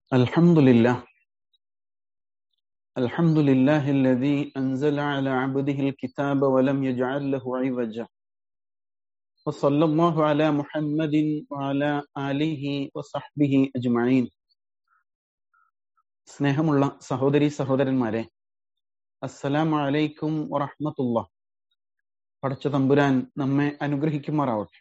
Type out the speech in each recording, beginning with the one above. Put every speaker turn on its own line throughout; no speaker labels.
الحمد لله الحمد لله الذي أنزل على عبده الكتاب ولم يجعل له عوجا وصلى الله على محمد وعلى آله وصحبه أجمعين സ്നേഹമുള്ള സഹോദരി സഹോദരന്മാരെ അസ്സലാമു അലൈക്കും വറഹ്മത്തുള്ള പടച്ച തമ്പുരാൻ നമ്മെ അനുഗ്രഹിക്കുമാറാവട്ടെ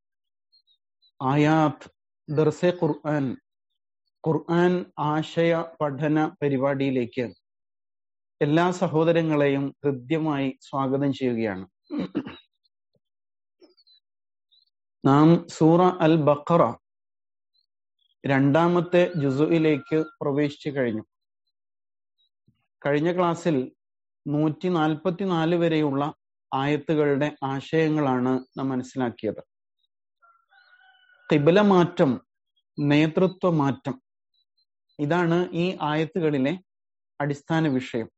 ആയാത്ത് ദർസെ ഖുർആൻ ഖുർആൻ ആശയ പഠന പരിപാടിയിലേക്ക് എല്ലാ സഹോദരങ്ങളെയും ഹൃദ്യമായി സ്വാഗതം ചെയ്യുകയാണ് നാം സൂറ അൽ ബഖറ രണ്ടാമത്തെ ജുസുയിലേക്ക് പ്രവേശിച്ചു കഴിഞ്ഞു കഴിഞ്ഞ ക്ലാസ്സിൽ നൂറ്റി നാൽപ്പത്തിനാല് വരെയുള്ള ആയത്തുകളുടെ ആശയങ്ങളാണ് നാം മനസ്സിലാക്കിയത് കിബില മാറ്റം നേതൃത്വ മാറ്റം ഇതാണ് ഈ ആയത്തുകളിലെ അടിസ്ഥാന വിഷയം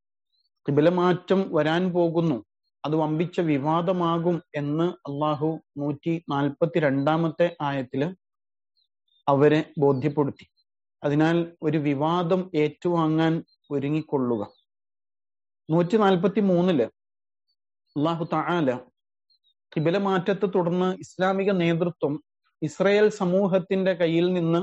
കിബിലമാറ്റം വരാൻ പോകുന്നു അത് വമ്പിച്ച വിവാദമാകും എന്ന് അള്ളാഹു നൂറ്റി നാൽപ്പത്തി രണ്ടാമത്തെ ആയത്തില് അവരെ ബോധ്യപ്പെടുത്തി അതിനാൽ ഒരു വിവാദം ഏറ്റുവാങ്ങാൻ ഒരുങ്ങിക്കൊള്ളുക നൂറ്റി നാൽപ്പത്തി മൂന്നില് അള്ളാഹു താല കിബിലമാറ്റത്തെ തുടർന്ന് ഇസ്ലാമിക നേതൃത്വം ഇസ്രയേൽ സമൂഹത്തിന്റെ കയ്യിൽ നിന്ന്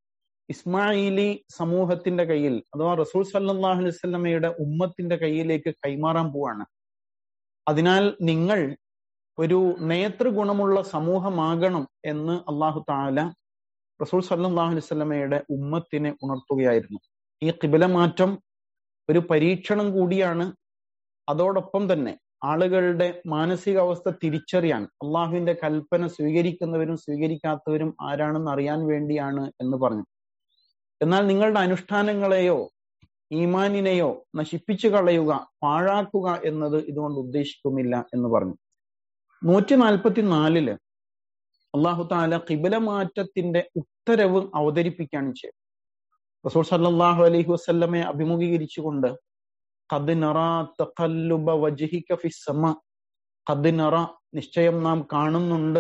ഇസ്മായിലി സമൂഹത്തിന്റെ കയ്യിൽ അഥവാ റസൂൽ സല്ലാഹു അലൈവല്ലമയുടെ ഉമ്മത്തിന്റെ കയ്യിലേക്ക് കൈമാറാൻ പോവാണ് അതിനാൽ നിങ്ങൾ ഒരു നേതൃഗുണമുള്ള സമൂഹമാകണം എന്ന് അള്ളാഹു താല റസൂൽ സല്ലാഹു അലൈവല്ലമയുടെ ഉമ്മത്തിനെ ഉണർത്തുകയായിരുന്നു ഈ കിബില മാറ്റം ഒരു പരീക്ഷണം കൂടിയാണ് അതോടൊപ്പം തന്നെ ആളുകളുടെ മാനസികാവസ്ഥ തിരിച്ചറിയാൻ അള്ളാഹുവിന്റെ കൽപ്പന സ്വീകരിക്കുന്നവരും സ്വീകരിക്കാത്തവരും ആരാണെന്ന് അറിയാൻ വേണ്ടിയാണ് എന്ന് പറഞ്ഞു എന്നാൽ നിങ്ങളുടെ അനുഷ്ഠാനങ്ങളെയോ ഈമാനിനെയോ നശിപ്പിച്ചു കളയുക പാഴാക്കുക എന്നത് ഇതുകൊണ്ട് ഉദ്ദേശിക്കുന്നില്ല എന്ന് പറഞ്ഞു നൂറ്റി നാൽപ്പത്തി നാലില് അള്ളാഹു താല കിബില മാറ്റത്തിന്റെ ഉത്തരവ് അവതരിപ്പിക്കുകയാണ് ചെയ്തത് റസൂൽ സല്ലാഹു അലൈഹി വസ്ല്ലമെ അഭിമുഖീകരിച്ചുകൊണ്ട് ഖദ് നറ തഖല്ലുബ വജ്ഹിക ഫിസ്സമ ഖദ് നറ നിശ്ചയം നാം കാണുന്നുണ്ട്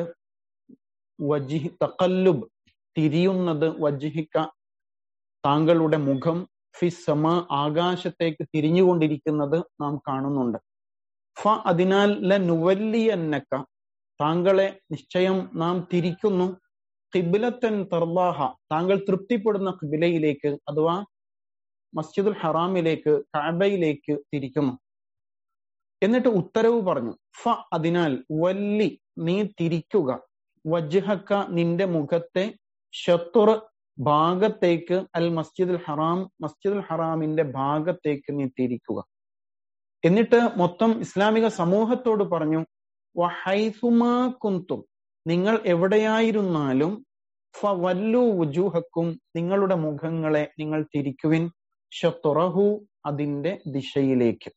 വജ്ഹി തഖല്ലുബ് തിരിയുന്നത് വജ്ഹിക താങ്കളുടെ മുഖം ഫിസ്സമ ആകാശത്തേക്ക് തിരിഞ്ഞുകൊണ്ടിരിക്കുന്നത് നാം കാണുന്നുണ്ട് ഫ അതിനാൽ ല നുവല്ലിയന്നക്ക താങ്കളെ നിശ്ചയം നാം തിരിക്കുന്നു കിബിലത്തൻ തർലാഹ താങ്കൾ തൃപ്തിപ്പെടുന്ന കിബിലയിലേക്ക് അഥവാ മസ്ജിദുൽ ഹറാമിലേക്ക് കാബയിലേക്ക് തിരിക്കുന്നു എന്നിട്ട് ഉത്തരവ് പറഞ്ഞു ഫ അതിനാൽ വല്ലി നീ തിരിക്കുക വജ്ഹക്ക നിന്റെ മുഖത്തെ ഷത്തുർ ഭാഗത്തേക്ക് അൽ മസ്ജിദുൽ ഹറാം മസ്ജിദുൽ ഹറാമിന്റെ ഭാഗത്തേക്ക് നീ തിരിക്കുക എന്നിട്ട് മൊത്തം ഇസ്ലാമിക സമൂഹത്തോട് പറഞ്ഞു വഹൈസുമാ കുന്തും നിങ്ങൾ എവിടെയായിരുന്നാലും ഫ വല്ലു വുജൂഹക്കും നിങ്ങളുടെ മുഖങ്ങളെ നിങ്ങൾ തിരിക്കുവിൻ ഷത്തുറഹു അതിന്റെ ദിശയിലേക്ക്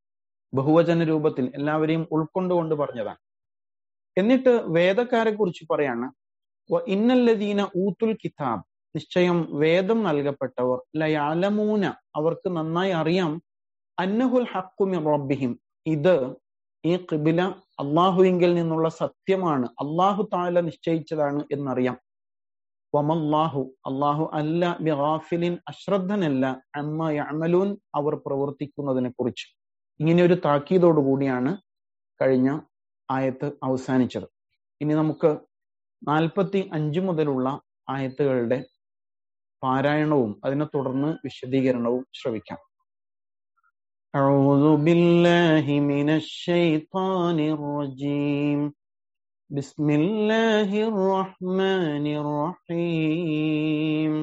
ബഹുവചന രൂപത്തിൽ എല്ലാവരെയും ഉൾക്കൊണ്ടുകൊണ്ട് പറഞ്ഞതാണ് എന്നിട്ട് വേദക്കാരെ കുറിച്ച് പറയാണ് ഇന്നല്ലദീന ഊത്തുൽ കിതാബ് നിശ്ചയം വേദം നൽകപ്പെട്ടവർ ലയാലമൂന അവർക്ക് നന്നായി അറിയാം അന്നഹുൽ ഹക്കുമി റബ്ബിഹിം ഇത് ഈ കിബില അള്ളാഹുവിങ്കിൽ നിന്നുള്ള സത്യമാണ് അള്ളാഹു താല നിശ്ചയിച്ചതാണ് എന്നറിയാം വമല്ലാഹു അള്ളാഹു അല്ല ബിഗാഫിലിൻ അശ്രദ്ധനല്ല അമ്മ യമലൂൻ അവർ പ്രവർത്തിക്കുന്നതിനെ കുറിച്ച് ഇങ്ങനെ ഒരു താക്കീതോടു കൂടിയാണ് കഴിഞ്ഞ ആയത്ത് അവസാനിച്ചത് ഇനി നമുക്ക് നാൽപ്പത്തി അഞ്ച് മുതലുള്ള ആയത്തുകളുടെ പാരായണവും അതിനെ തുടർന്ന് വിശദീകരണവും ശ്രവിക്കാം أعوذ بالله من الشيطان الرجيم بسم الله الرحمن الرحيم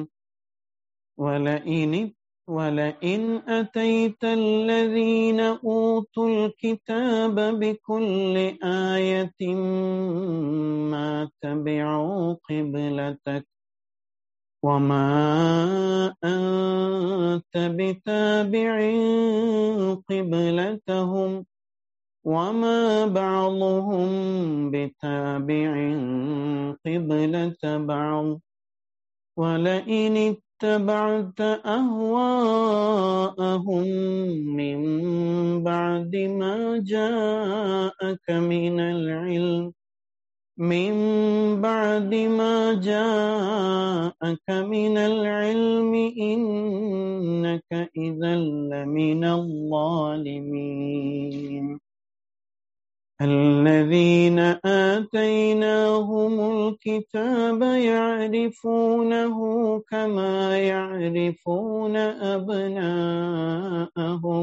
ولئن ولئن أتيت الذين أوتوا الكتاب بكل آية ما تبعوا قبلتك وما أنت بتابع قبلتهم وما بعضهم بتابع قبلة بعض ولئن اتبعت أهواءهم من بعد ما جاءك من العلم من بعد ما جاءك من العلم إنك إذا لمن الظالمين الذين آتيناهم الكتاب يعرفونه كما يعرفون أبناءهم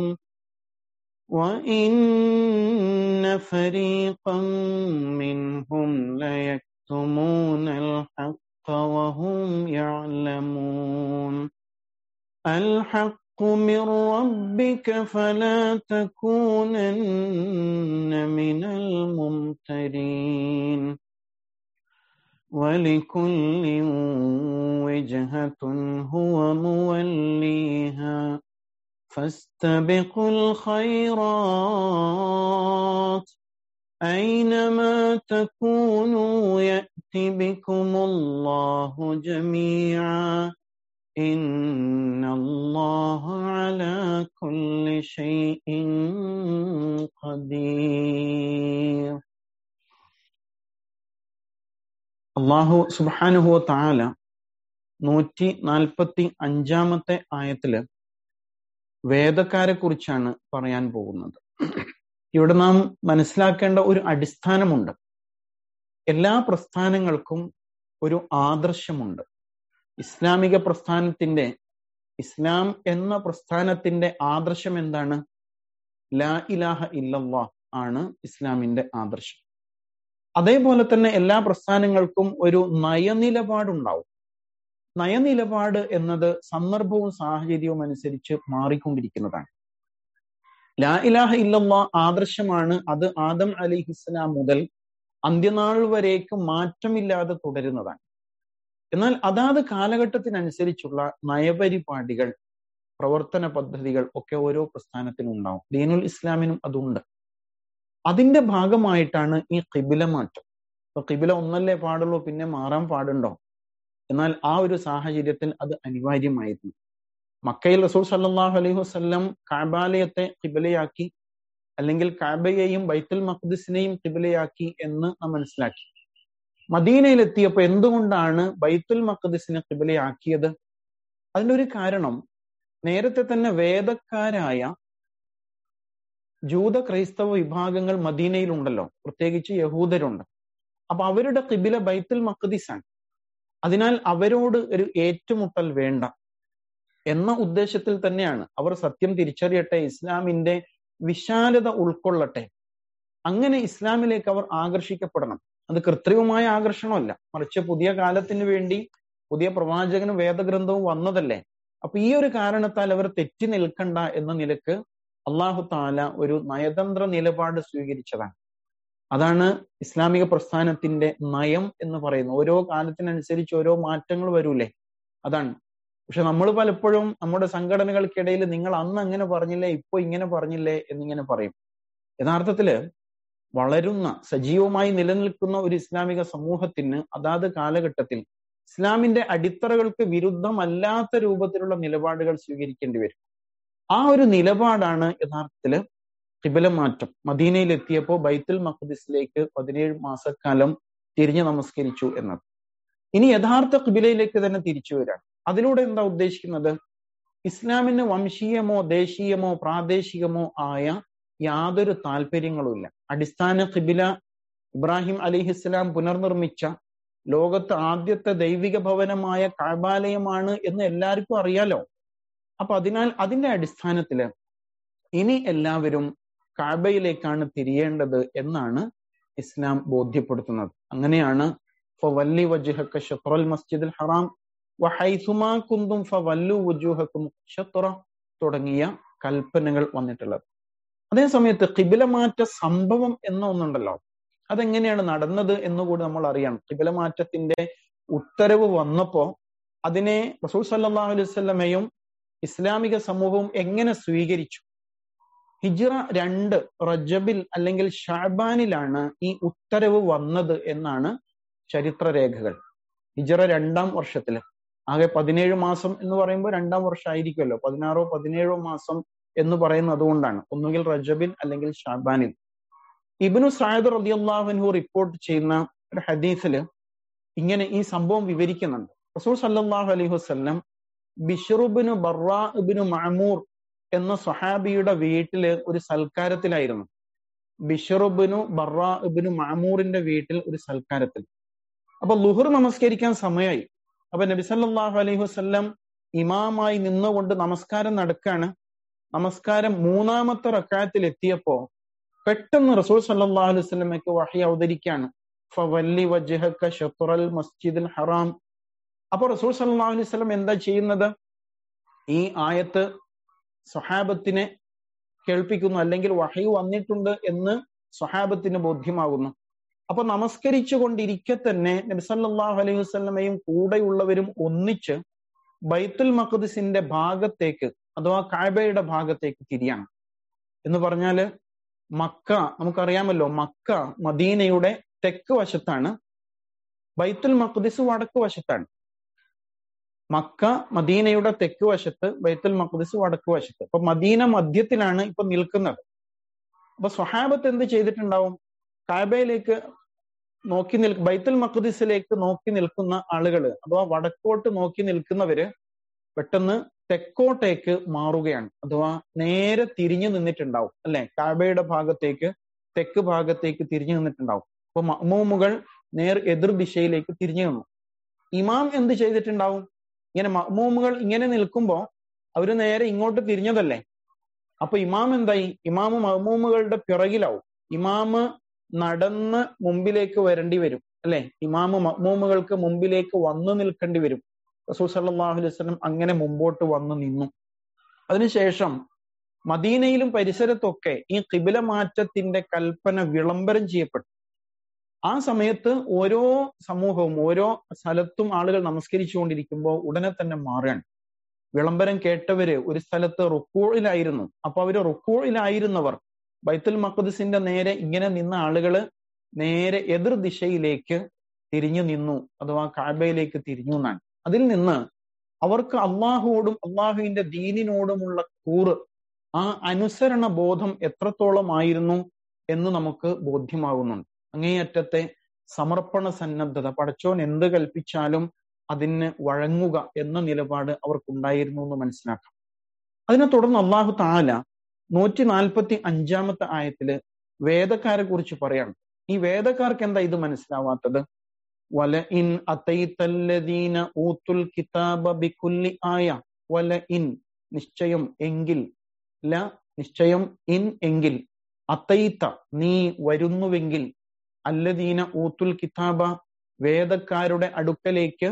وإن فريقا منهم ليكتمون الحق وهم يعلمون الحق من ربك فلا تكونن من الممترين ولكل وجهة هو موليها فاستبقوا الخيرات أينما تكونوا يأت بكم الله جميعا إن الله على كل شيء قدير അള്ളാഹു സുബാനുഹുവ താല നൂറ്റി നാൽപ്പത്തി അഞ്ചാമത്തെ ആയത്തില് വേദക്കാരെ കുറിച്ചാണ് പറയാൻ പോകുന്നത് ഇവിടെ നാം മനസ്സിലാക്കേണ്ട ഒരു അടിസ്ഥാനമുണ്ട് എല്ലാ പ്രസ്ഥാനങ്ങൾക്കും ഒരു ആദർശമുണ്ട് ഇസ്ലാമിക പ്രസ്ഥാനത്തിന്റെ ഇസ്ലാം എന്ന പ്രസ്ഥാനത്തിന്റെ ആദർശം എന്താണ് ലാ ഇലാഹ ഇല്ലല്ലാ ആണ് ഇസ്ലാമിന്റെ ആദർശം അതേപോലെ തന്നെ എല്ലാ പ്രസ്ഥാനങ്ങൾക്കും ഒരു നയനിലപാടുണ്ടാവും നയനിലപാട് എന്നത് സന്ദർഭവും സാഹചര്യവും അനുസരിച്ച് മാറിക്കൊണ്ടിരിക്കുന്നതാണ് ലാ ഇലാഹ ഇല്ലല്ലാ ആദർശമാണ് അത് ആദം അലിഹിസ്ലാം മുതൽ അന്ത്യനാൾ വരേക്ക് മാറ്റമില്ലാതെ തുടരുന്നതാണ് എന്നാൽ അതാത് കാലഘട്ടത്തിനനുസരിച്ചുള്ള നയപരിപാടികൾ പ്രവർത്തന പദ്ധതികൾ ഒക്കെ ഓരോ പ്രസ്ഥാനത്തിനും ഉണ്ടാവും ദീനുൽ ഇസ്ലാമിനും അതുണ്ട് അതിന്റെ ഭാഗമായിട്ടാണ് ഈ കിബില മാറ്റം ഇപ്പൊ കിബില ഒന്നല്ലേ പാടുള്ളൂ പിന്നെ മാറാൻ പാടുണ്ടോ എന്നാൽ ആ ഒരു സാഹചര്യത്തിൽ അത് അനിവാര്യമായിരുന്നു മക്കയിൽ റസൂൽ സല്ലാഹു അലൈഹി വസ്ല്ലം കാബാലയത്തെ കിബിലയാക്കി അല്ലെങ്കിൽ കാബയെയും ബൈത്തുൽ മഖ്ദിസിനെയും കിബിലയാക്കി എന്ന് നാം മനസ്സിലാക്കി മദീനയിൽ എത്തിയപ്പോൾ എന്തുകൊണ്ടാണ് ബൈത്തുൽ മഖ്ദിസിനെ കിബിലയാക്കിയത് അതിന്റെ ഒരു കാരണം നേരത്തെ തന്നെ വേദക്കാരായ ജൂത ക്രൈസ്തവ വിഭാഗങ്ങൾ മദീനയിലുണ്ടല്ലോ പ്രത്യേകിച്ച് യഹൂദരുണ്ട് അപ്പൊ അവരുടെ കിബില ബൈത്തുൽ മഖ്ദിസാണ് അതിനാൽ അവരോട് ഒരു ഏറ്റുമുട്ടൽ വേണ്ട എന്ന ഉദ്ദേശത്തിൽ തന്നെയാണ് അവർ സത്യം തിരിച്ചറിയട്ടെ ഇസ്ലാമിന്റെ വിശാലത ഉൾക്കൊള്ളട്ടെ അങ്ങനെ ഇസ്ലാമിലേക്ക് അവർ ആകർഷിക്കപ്പെടണം അത് കൃത്രിമമായ ആകർഷണമല്ല മറിച്ച് പുതിയ കാലത്തിന് വേണ്ടി പുതിയ പ്രവാചകനും വേദഗ്രന്ഥവും വന്നതല്ലേ അപ്പൊ ഈ ഒരു കാരണത്താൽ അവർ തെറ്റി നിൽക്കണ്ട എന്ന നിലക്ക് അള്ളാഹു താല ഒരു നയതന്ത്ര നിലപാട് സ്വീകരിച്ചതാണ് അതാണ് ഇസ്ലാമിക പ്രസ്ഥാനത്തിന്റെ നയം എന്ന് പറയുന്നത് ഓരോ കാലത്തിനനുസരിച്ച് ഓരോ മാറ്റങ്ങൾ വരൂലേ അതാണ് പക്ഷെ നമ്മൾ പലപ്പോഴും നമ്മുടെ സംഘടനകൾക്കിടയിൽ നിങ്ങൾ അന്ന് അങ്ങനെ പറഞ്ഞില്ലേ ഇപ്പൊ ഇങ്ങനെ പറഞ്ഞില്ലേ എന്നിങ്ങനെ പറയും യഥാർത്ഥത്തില് വളരുന്ന സജീവമായി നിലനിൽക്കുന്ന ഒരു ഇസ്ലാമിക സമൂഹത്തിന് അതാത് കാലഘട്ടത്തിൽ ഇസ്ലാമിന്റെ അടിത്തറകൾക്ക് വിരുദ്ധമല്ലാത്ത രൂപത്തിലുള്ള നിലപാടുകൾ സ്വീകരിക്കേണ്ടി വരും ആ ഒരു നിലപാടാണ് യഥാർത്ഥത്തില് കിബില മാറ്റം മദീനയിൽ എത്തിയപ്പോൾ ബൈത്തുൽ മഖ്ദിസിലേക്ക് പതിനേഴ് മാസക്കാലം തിരിഞ്ഞു നമസ്കരിച്ചു എന്നത് ഇനി യഥാർത്ഥ കിബിലയിലേക്ക് തന്നെ തിരിച്ചു വരാണ് അതിലൂടെ എന്താ ഉദ്ദേശിക്കുന്നത് ഇസ്ലാമിന് വംശീയമോ ദേശീയമോ പ്രാദേശികമോ ആയ യാതൊരു താല്പര്യങ്ങളുമില്ല അടിസ്ഥാന കിബില ഇബ്രാഹിം അലിഹിസ്ലാം പുനർനിർമ്മിച്ച ലോകത്ത് ആദ്യത്തെ ദൈവിക ഭവനമായ കാബാലയമാണ് എന്ന് എല്ലാവർക്കും അറിയാലോ അപ്പൊ അതിനാൽ അതിന്റെ അടിസ്ഥാനത്തില് ഇനി എല്ലാവരും കാബയിലേക്കാണ് തിരിയേണ്ടത് എന്നാണ് ഇസ്ലാം ബോധ്യപ്പെടുത്തുന്നത് അങ്ങനെയാണ് ഫവല്ലി വജുഹക്ക ഷത്റൽ മസ്ജിദുൽ ഹറാം വഹൈസുമാ കുന്തും ഫവല്ലു വജൂഹക്കും ഷത്ര തുടങ്ങിയ കൽപ്പനകൾ വന്നിട്ടുള്ളത് അതേ സമയത്ത് കിബിലമാറ്റ സംഭവം എന്ന ഒന്നുണ്ടല്ലോ അതെങ്ങനെയാണ് നടന്നത് എന്നുകൂടി നമ്മൾ അറിയണം കിബിലമാറ്റത്തിന്റെ ഉത്തരവ് വന്നപ്പോ അതിനെ റസൂൽ സല്ലാഹു അലൈഹി സ്വല്ലമയും ഇസ്ലാമിക സമൂഹവും എങ്ങനെ സ്വീകരിച്ചു ഹിജ്റ രണ്ട് റജബിൽ അല്ലെങ്കിൽ ഷാബാനിലാണ് ഈ ഉത്തരവ് വന്നത് എന്നാണ് ചരിത്രരേഖകൾ ഹിജ്റ രണ്ടാം വർഷത്തില് ആകെ പതിനേഴ് മാസം എന്ന് പറയുമ്പോൾ രണ്ടാം വർഷം ആയിരിക്കുമല്ലോ പതിനാറോ പതിനേഴോ മാസം എന്ന് പറയുന്നത് അതുകൊണ്ടാണ് ഒന്നുകിൽ റജബിൽ അല്ലെങ്കിൽ ഷാബാനിൽ ഇബിനു സായദ് റദിയല്ലാഹുൻഹു റിപ്പോർട്ട് ചെയ്യുന്ന ഒരു ഹദീസിൽ ഇങ്ങനെ ഈ സംഭവം വിവരിക്കുന്നുണ്ട് റസൂൽ സല്ലല്ലാഹു അലൈഹി വസല്ലം ബിഷറുബിന് ബറാബിന് മഅമൂർ എന്ന സ്വഹാബിയുടെ വീട്ടില് ഒരു സൽക്കാരത്തിലായിരുന്നു ബിഷറുബിനു ബറാബിനു മഅമൂറിന്റെ വീട്ടിൽ ഒരു സൽക്കാരത്തിൽ അപ്പൊ ലുഹർ നമസ്കരിക്കാൻ സമയമായി അപ്പൊ നബി സല്ലല്ലാഹു അലൈഹി വസല്ലം ഇമാമായി നിന്നുകൊണ്ട് നമസ്കാരം നടക്കാണ് നമസ്കാരം മൂന്നാമത്തെ റക്കായത്തിൽ എത്തിയപ്പോ പെട്ടെന്ന് റസൂൽ സല്ലല്ലാഹു അലൈഹി വസല്ലമയ്ക്ക് വഹി അവതരിക്കാണ് ഫവല്ലി വജ്ഹക ഷത്റൽ മസ്ജിദുൽ ഹറാം അപ്പൊ റസൂൽ സല്ലല്ലാഹു അലൈഹി വസല്ലം എന്താ ചെയ്യുന്നത് ഈ ആയത്ത് സ്വഹാബത്തിനെ കേൾപ്പിക്കുന്നു അല്ലെങ്കിൽ വഹി വന്നിട്ടുണ്ട് എന്ന് സ്വഹാബത്തിന് ബോധ്യമാകുന്നു അപ്പൊ നമസ്കരിച്ചു കൊണ്ടിരിക്കെ തന്നെ നബി സല്ലല്ലാഹു അലൈഹി വസല്ലമയും കൂടെയുള്ളവരും ഒന്നിച്ച് ബൈത്തുൽ മഖ്ദിസിന്റെ ഭാഗത്തേക്ക് അഥവാ കാബയുടെ ഭാഗത്തേക്ക് തിരിയാണ് എന്ന് പറഞ്ഞാല് മക്ക നമുക്കറിയാമല്ലോ മക്ക മദീനയുടെ തെക്ക് വശത്താണ് ബൈത്തുൽ മഖ്ദിസ് വടക്ക് വശത്താണ് മക്ക മദീനയുടെ തെക്ക് വശത്ത് ബൈത്തുൽ മഖ്ദിസ് വടക്ക് വശത്ത് അപ്പൊ മദീന മധ്യത്തിലാണ് ഇപ്പൊ നിൽക്കുന്നത് അപ്പൊ സ്വഹാബത്ത് എന്ത് ചെയ്തിട്ടുണ്ടാവും കാബയിലേക്ക് നോക്കി നിൽ ബൈത്തുൽ മഖ്ദിസിലേക്ക് നോക്കി നിൽക്കുന്ന ആളുകൾ അഥവാ വടക്കോട്ട് നോക്കി നിൽക്കുന്നവര് പെട്ടെന്ന് തെക്കോട്ടേക്ക് മാറുകയാണ് അഥവാ നേരെ തിരിഞ്ഞു നിന്നിട്ടുണ്ടാവും അല്ലെ കാബയുടെ ഭാഗത്തേക്ക് തെക്ക് ഭാഗത്തേക്ക് തിരിഞ്ഞു നിന്നിട്ടുണ്ടാവും അപ്പൊ മഅ്മൂമുകൾ നേർ എതിർ ദിശയിലേക്ക് തിരിഞ്ഞു നിന്നു ഇമാം എന്ത് ചെയ്തിട്ടുണ്ടാവും ഇങ്ങനെ മഅ്മൂമുകൾ ഇങ്ങനെ നിൽക്കുമ്പോ അവര് നേരെ ഇങ്ങോട്ട് തിരിഞ്ഞതല്ലേ അപ്പൊ ഇമാം എന്തായി ഇമാമ് മഅ്മൂമുകളുടെ പിറകിലാവും ഇമാമ് നടന്ന് മുമ്പിലേക്ക് വരേണ്ടി വരും അല്ലെ ഇമാമ് മഅ്മൂമുകൾക്ക് മുമ്പിലേക്ക് വന്നു നിൽക്കേണ്ടി വരും റസൂൽ സല്ലല്ലാഹു അലൈഹി വസല്ലം അങ്ങനെ മുമ്പോട്ട് വന്നു നിന്നു അതിനുശേഷം മദീനയിലും പരിസരത്തൊക്കെ ഈ കിബില മാറ്റത്തിന്റെ കൽപ്പന വിളംബരം ചെയ്യപ്പെട്ടു ആ സമയത്ത് ഓരോ സമൂഹവും ഓരോ സ്ഥലത്തും ആളുകൾ നമസ്കരിച്ചുകൊണ്ടിരിക്കുമ്പോൾ ഉടനെ തന്നെ മാറുകയാണ് വിളംബരം കേട്ടവര് ഒരു സ്ഥലത്ത് റുക്കൂഴിലായിരുന്നു അപ്പൊ അവര് റുക്കൂഴിലായിരുന്നവർ ബൈത്തുൽ മഖ്ദിസിന്റെ നേരെ ഇങ്ങനെ നിന്ന ആളുകള് നേരെ എതിർ ദിശയിലേക്ക് തിരിഞ്ഞു നിന്നു അഥവാ കാബയിലേക്ക് തിരിഞ്ഞു എന്നാണ് അതിൽ നിന്ന് അവർക്ക് അള്ളാഹുവോടും അള്ളാഹുവിന്റെ ദീനിനോടുമുള്ള കൂറ് ആ അനുസരണ ബോധം എത്രത്തോളം ആയിരുന്നു എന്ന് നമുക്ക് ബോധ്യമാകുന്നുണ്ട് അങ്ങേയറ്റത്തെ സമർപ്പണ സന്നദ്ധത പടച്ചോൻ എന്ത് കൽപ്പിച്ചാലും അതിന് വഴങ്ങുക എന്ന നിലപാട് അവർക്കുണ്ടായിരുന്നു എന്ന് മനസ്സിലാക്കാം അതിനെ തുടർന്ന് അള്ളാഹു താല നൂറ്റി നാൽപ്പത്തി അഞ്ചാമത്തെ ആയത്തില് വേദക്കാരെ കുറിച്ച് പറയാണ് ഈ വേദക്കാർക്ക് എന്താ ഇത് മനസ്സിലാവാത്തത് വല ഇൻ അതൈത്തല്ലദീന ഊത്തുൽ കിതാബ ബികുല്ലി ആയ വല ഇൻ നിശ്ചയം എങ്കിൽ ല നിശ്ചയം ഇൻ എങ്കിൽ അതൈത്ത നീ വരുന്നുവെങ്കിൽ അല്ലദീന ഊത്തുൽ കിതാബ വേദക്കാരുടെ അടുക്കലേക്ക്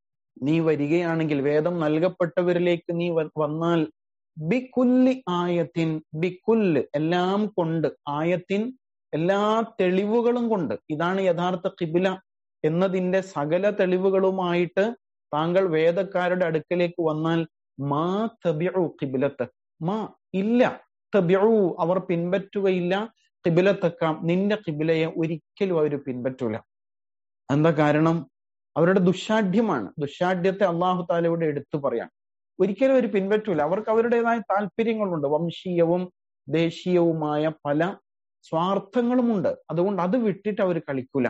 നീ വരികയാണെങ്കിൽ വേദം നൽകപ്പെട്ടവരിലേക്ക് നീ വന്നാൽ ബിക്കുല്ലി ആയത്തിൻ ബിക്കുല്ല് എല്ലാം കൊണ്ട് ആയത്തിൻ എല്ലാ തെളിവുകളും കൊണ്ട് ഇതാണ് യഥാർത്ഥ കിബില എന്നതിന്റെ സകല തെളിവുകളുമായിട്ട് താങ്കൾ വേദക്കാരുടെ അടുക്കലേക്ക് വന്നാൽ മാ തബിഉ കിബിലത്ത് മാ ഇല്ല തബിഉ അവർ പിൻപറ്റുകയില്ല കിബിലത്തക്കാം നിന്റെ കിബിലയെ ഒരിക്കലും അവർ പിൻപറ്റൂല എന്താ കാരണം അവരുടെ ദുഷാഠ്യമാണ് ദുഷാഠ്യത്തെ അള്ളാഹു താലയുടെ എടുത്തു പറയാം ഒരിക്കലും അവർ പിൻപറ്റൂല അവർക്ക് അവരുടേതായ താല്പര്യങ്ങളുണ്ട് വംശീയവും ദേശീയവുമായ പല സ്വാർത്ഥങ്ങളുമുണ്ട് അതുകൊണ്ട് അത് വിട്ടിട്ട് അവർ കളിക്കൂല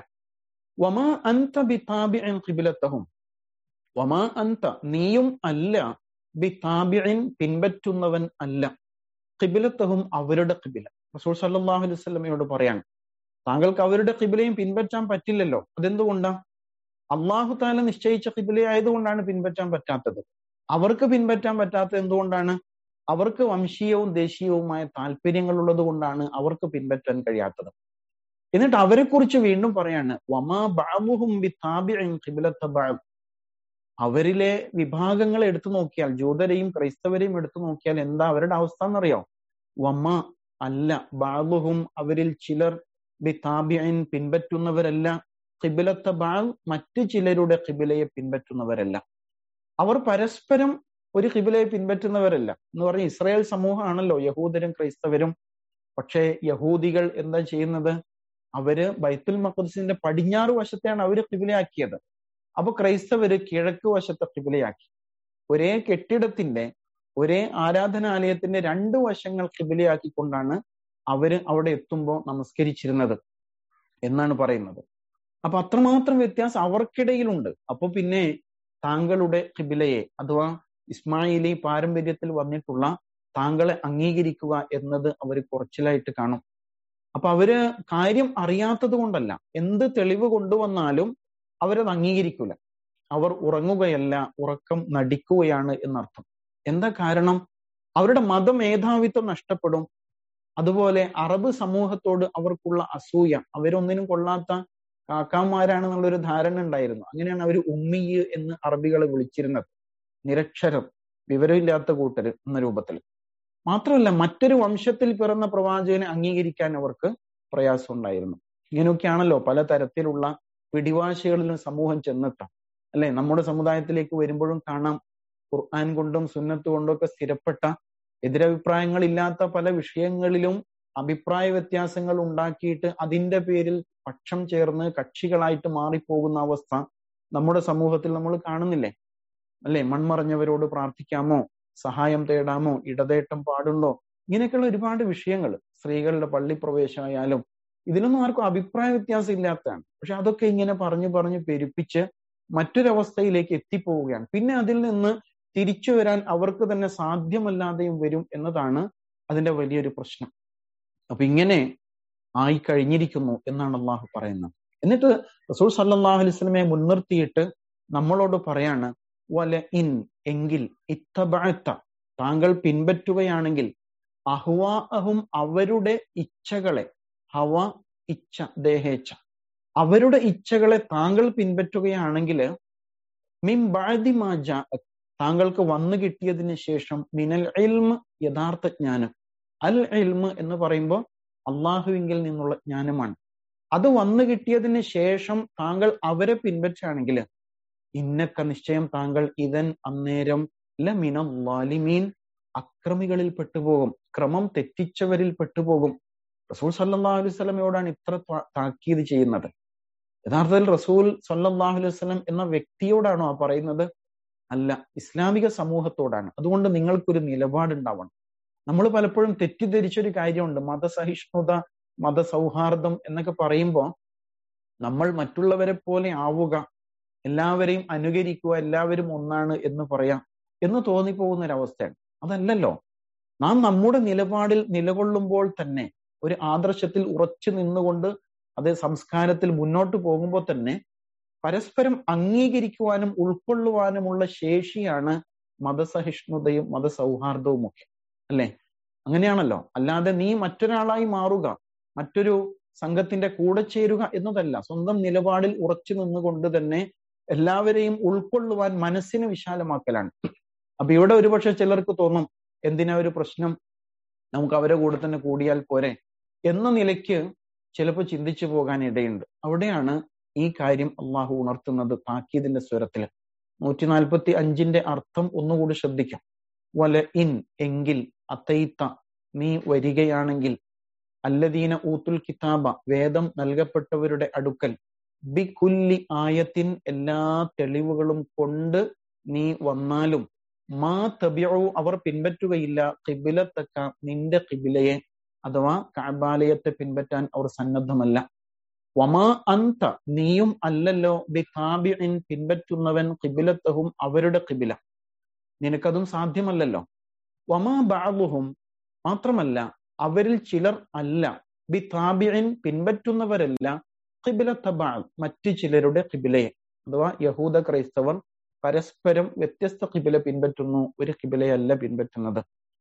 വമാ അന്ത ബിതാബിഅൻ ഖിബിലത്തഹും വമാ അന്ത നീയും അല്ല ബിതാബിഅൻ പിൻപറ്റുന്നവൻ അല്ല ഖിബിലത്തഹും അവരുടെ ഖിബില റസൂൽ സല്ലല്ലാഹു അലൈഹി വസല്ലമയോട് പറയാണ് താങ്കൾക്ക് അവരുടെ ഖിബിലയും പിൻപറ്റാൻ പറ്റില്ലല്ലോ അതെന്തുകൊണ്ടാ അള്ളാഹു താല നിശ്ചയിച്ച ഖിബില ആയതുകൊണ്ടാണ് പിൻപറ്റാൻ പറ്റാത്തത് അവർക്ക് പിൻപറ്റാൻ പറ്റാത്തത് എന്തുകൊണ്ടാണ് അവർക്ക് വംശീയവും ദേശീയവുമായ താല്പര്യങ്ങൾ ഉള്ളത് കൊണ്ടാണ് അവർക്ക് പിൻപറ്റാൻ കഴിയാത്തത് എന്നിട്ട് അവരെ കുറിച്ച് വീണ്ടും പറയാണ് വമാ ബാബുഹും അവരിലെ വിഭാഗങ്ങൾ എടുത്തു നോക്കിയാൽ ജൂതരെയും ക്രൈസ്തവരെയും എടുത്തു നോക്കിയാൽ എന്താ അവരുടെ അവസ്ഥ എന്നറിയോ വമ്മ അല്ല ബാബുഹും അവരിൽ ചിലർ ബി താബിയൻ പിൻപറ്റുന്നവരല്ല കിബിലത്ത ബാൽ മറ്റു ചിലരുടെ കിബിലയെ പിൻപറ്റുന്നവരല്ല അവർ പരസ്പരം ഒരു കിബിലയെ പിൻപറ്റുന്നവരല്ല എന്ന് പറഞ്ഞ ഇസ്രായേൽ സമൂഹമാണല്ലോ യഹൂദരും ക്രൈസ്തവരും പക്ഷേ യഹൂദികൾ എന്താ ചെയ്യുന്നത് അവര് ബൈത്തുൽ മഖദ്സിന്റെ പടിഞ്ഞാറ് വശത്തെയാണ് അവര് കിബിലയാക്കിയത് അപ്പൊ ക്രൈസ്തവര് കിഴക്ക് വശത്തെ കിബിലയാക്കി ഒരേ കെട്ടിടത്തിന്റെ ഒരേ ആരാധനാലയത്തിന്റെ രണ്ട് വശങ്ങൾ കിബിലയാക്കിക്കൊണ്ടാണ് അവര് അവിടെ എത്തുമ്പോൾ നമസ്കരിച്ചിരുന്നത് എന്നാണ് പറയുന്നത് അപ്പൊ അത്രമാത്രം വ്യത്യാസം അവർക്കിടയിലുണ്ട് അപ്പൊ പിന്നെ താങ്കളുടെ കിബിലയെ അഥവാ ഇസ്മായിലി പാരമ്പര്യത്തിൽ വന്നിട്ടുള്ള താങ്കളെ അംഗീകരിക്കുക എന്നത് അവർ കുറച്ചിലായിട്ട് കാണും അപ്പൊ അവര് കാര്യം അറിയാത്തത് കൊണ്ടല്ല എന്ത് തെളിവ് കൊണ്ടുവന്നാലും അവരത് അംഗീകരിക്കൂല അവർ ഉറങ്ങുകയല്ല ഉറക്കം നടിക്കുകയാണ് എന്നർത്ഥം എന്താ കാരണം അവരുടെ മതമേധാവിത്വം നഷ്ടപ്പെടും അതുപോലെ അറബ് സമൂഹത്തോട് അവർക്കുള്ള അസൂയ അവരൊന്നിനും കൊള്ളാത്ത കാക്കാമാരാണെന്നുള്ളൊരു ധാരണ ഉണ്ടായിരുന്നു അങ്ങനെയാണ് അവർ ഉമ്മിയ് എന്ന് അറബികളെ വിളിച്ചിരുന്നത് നിരക്ഷരം വിവരമില്ലാത്ത കൂട്ടര് എന്ന രൂപത്തിൽ മാത്രമല്ല മറ്റൊരു വംശത്തിൽ പിറന്ന പ്രവാചകനെ അംഗീകരിക്കാൻ അവർക്ക് പ്രയാസം ഉണ്ടായിരുന്നു ഇങ്ങനെയൊക്കെയാണല്ലോ പല തരത്തിലുള്ള പിടിവാശികളിലും സമൂഹം ചെന്നെത്താം അല്ലെ നമ്മുടെ സമുദായത്തിലേക്ക് വരുമ്പോഴും കാണാം ഖുർആൻ കൊണ്ടും സുന്നത്ത് കൊണ്ടും ഒക്കെ സ്ഥിരപ്പെട്ട എതിരഭിപ്രായങ്ങളില്ലാത്ത പല വിഷയങ്ങളിലും അഭിപ്രായ വ്യത്യാസങ്ങൾ ഉണ്ടാക്കിയിട്ട് അതിന്റെ പേരിൽ പക്ഷം ചേർന്ന് കക്ഷികളായിട്ട് മാറിപ്പോകുന്ന അവസ്ഥ നമ്മുടെ സമൂഹത്തിൽ നമ്മൾ കാണുന്നില്ലേ അല്ലെ മൺമറഞ്ഞവരോട് പ്രാർത്ഥിക്കാമോ സഹായം തേടാമോ ഇടതേട്ടം പാടുണ്ടോ ഇങ്ങനെയൊക്കെയുള്ള ഒരുപാട് വിഷയങ്ങൾ സ്ത്രീകളുടെ പള്ളി പ്രവേശമായാലും ഇതിലൊന്നും ആർക്കും അഭിപ്രായ വ്യത്യാസം ഇല്ലാത്തതാണ് പക്ഷെ അതൊക്കെ ഇങ്ങനെ പറഞ്ഞു പറഞ്ഞു പെരുപ്പിച്ച് മറ്റൊരവസ്ഥയിലേക്ക് എത്തിപ്പോവുകയാണ് പിന്നെ അതിൽ നിന്ന് തിരിച്ചു വരാൻ അവർക്ക് തന്നെ സാധ്യമല്ലാതെയും വരും എന്നതാണ് അതിന്റെ വലിയൊരു പ്രശ്നം അപ്പൊ ഇങ്ങനെ ആയി കഴിഞ്ഞിരിക്കുന്നു എന്നാണ് അള്ളാഹു പറയുന്നത് എന്നിട്ട് റസൂൽ സല്ലാഹു അലൈസ്ലമെ മുൻനിർത്തിയിട്ട് നമ്മളോട് പറയാണ് വല ഇൻ എങ്കിൽ ഇത്തബഴത്ത താങ്കൾ പിൻപറ്റുകയാണെങ്കിൽ അഹ്വാഅഹും അവരുടെ ഇച്ഛകളെ ഹവ ഇച്ഛ ദേഹേച്ഛ അവരുടെ ഇച്ഛകളെ താങ്കൾ പിൻപറ്റുകയാണെങ്കിൽ മിൻ ബാദി മാജ താങ്കൾക്ക് വന്നു കിട്ടിയതിന് ശേഷം മിനൽ ഇൽമ് യഥാർത്ഥ ജ്ഞാനം അൽ ഇൽമ് എന്ന് പറയുമ്പോൾ അള്ളാഹുവിങ്കിൽ നിന്നുള്ള ജ്ഞാനമാണ് അത് വന്നു കിട്ടിയതിന് ശേഷം താങ്കൾ അവരെ പിൻപറ്റുകയാണെങ്കിൽ ഇന്നക്ക നിശ്ചയം താങ്കൾ ഇതൻ അന്നേരം ലമിനീൻ അക്രമികളിൽ പെട്ടുപോകും ക്രമം തെറ്റിച്ചവരിൽ പെട്ടുപോകും റസൂൽ സല്ലാ അലൈഹി സ്വലമയോടാണ് ഇത്ര താക്കീത് ചെയ്യുന്നത് യഥാർത്ഥത്തിൽ റസൂൽ സല്ലാഹു അലൈഹി വസ്ലം എന്ന വ്യക്തിയോടാണോ ആ പറയുന്നത് അല്ല ഇസ്ലാമിക സമൂഹത്തോടാണ് അതുകൊണ്ട് നിങ്ങൾക്കൊരു നിലപാടുണ്ടാവണം നമ്മൾ പലപ്പോഴും തെറ്റിദ്ധരിച്ചൊരു കാര്യമുണ്ട് മതസഹിഷ്ണുത മതസൗഹാർദ്ദം എന്നൊക്കെ പറയുമ്പോൾ നമ്മൾ മറ്റുള്ളവരെ പോലെ ആവുക എല്ലാവരെയും അനുകരിക്കുക എല്ലാവരും ഒന്നാണ് എന്ന് പറയാം എന്ന് തോന്നിപ്പോകുന്ന ഒരവസ്ഥയാണ് അതല്ലല്ലോ നാം നമ്മുടെ നിലപാടിൽ നിലകൊള്ളുമ്പോൾ തന്നെ ഒരു ആദർശത്തിൽ ഉറച്ചു നിന്നുകൊണ്ട് അത് സംസ്കാരത്തിൽ മുന്നോട്ട് പോകുമ്പോൾ തന്നെ പരസ്പരം അംഗീകരിക്കുവാനും ഉൾക്കൊള്ളുവാനുമുള്ള ശേഷിയാണ് മതസഹിഷ്ണുതയും മതസൗഹാർദ്ദവും ഒക്കെ അല്ലെ അങ്ങനെയാണല്ലോ അല്ലാതെ നീ മറ്റൊരാളായി മാറുക മറ്റൊരു സംഘത്തിന്റെ കൂടെ ചേരുക എന്നതല്ല സ്വന്തം നിലപാടിൽ ഉറച്ചു നിന്നുകൊണ്ട് തന്നെ എല്ലാവരെയും ഉൾക്കൊള്ളുവാൻ മനസ്സിനെ വിശാലമാക്കലാണ് അപ്പൊ ഇവിടെ ഒരുപക്ഷെ ചിലർക്ക് തോന്നും എന്തിനാ ഒരു പ്രശ്നം നമുക്ക് അവരെ കൂടെ തന്നെ കൂടിയാൽ പോരെ എന്ന നിലയ്ക്ക് ചിലപ്പോൾ ചിന്തിച്ചു പോകാൻ ഇടയുണ്ട് അവിടെയാണ് ഈ കാര്യം അള്ളാഹു ഉണർത്തുന്നത് താക്കീതിന്റെ സ്വരത്തിൽ നൂറ്റി നാൽപ്പത്തി അഞ്ചിന്റെ അർത്ഥം ഒന്നുകൂടി ശ്രദ്ധിക്കാം വല ഇൻ എങ്കിൽ അത്തൈത്ത നീ വരികയാണെങ്കിൽ അല്ലദീന ഊത്തുൽ കിതാബ വേദം നൽകപ്പെട്ടവരുടെ അടുക്കൽ ബി കുല്ലി ആയത്തിൻ എല്ലാ തെളിവുകളും കൊണ്ട് നീ വന്നാലും മാ തബിയു അവർ പിൻപറ്റുകയില്ല കിബിലത്തക്ക നിന്റെ കിബിലയെ അഥവാ കാബാലയത്തെ പിൻപറ്റാൻ അവർ സന്നദ്ധമല്ല വമാ അന്ത നീയും അല്ലല്ലോ ബി കാബിൻ പിൻപറ്റുന്നവൻ കിബിലത്തഹും അവരുടെ കിബില നിനക്കതും സാധ്യമല്ലല്ലോ വമാ ബാബുഹും മാത്രമല്ല അവരിൽ ചിലർ അല്ല ബി താബിൻ പിൻപറ്റുന്നവരല്ല കിബിലത്ത ബാൽ മറ്റു ചിലരുടെ കിബിലയെ അഥവാ യഹൂദ ക്രൈസ്തവർ പരസ്പരം വ്യത്യസ്ത കിബില പിൻപറ്റുന്നു ഒരു കിബിലയല്ല പിൻപറ്റുന്നത്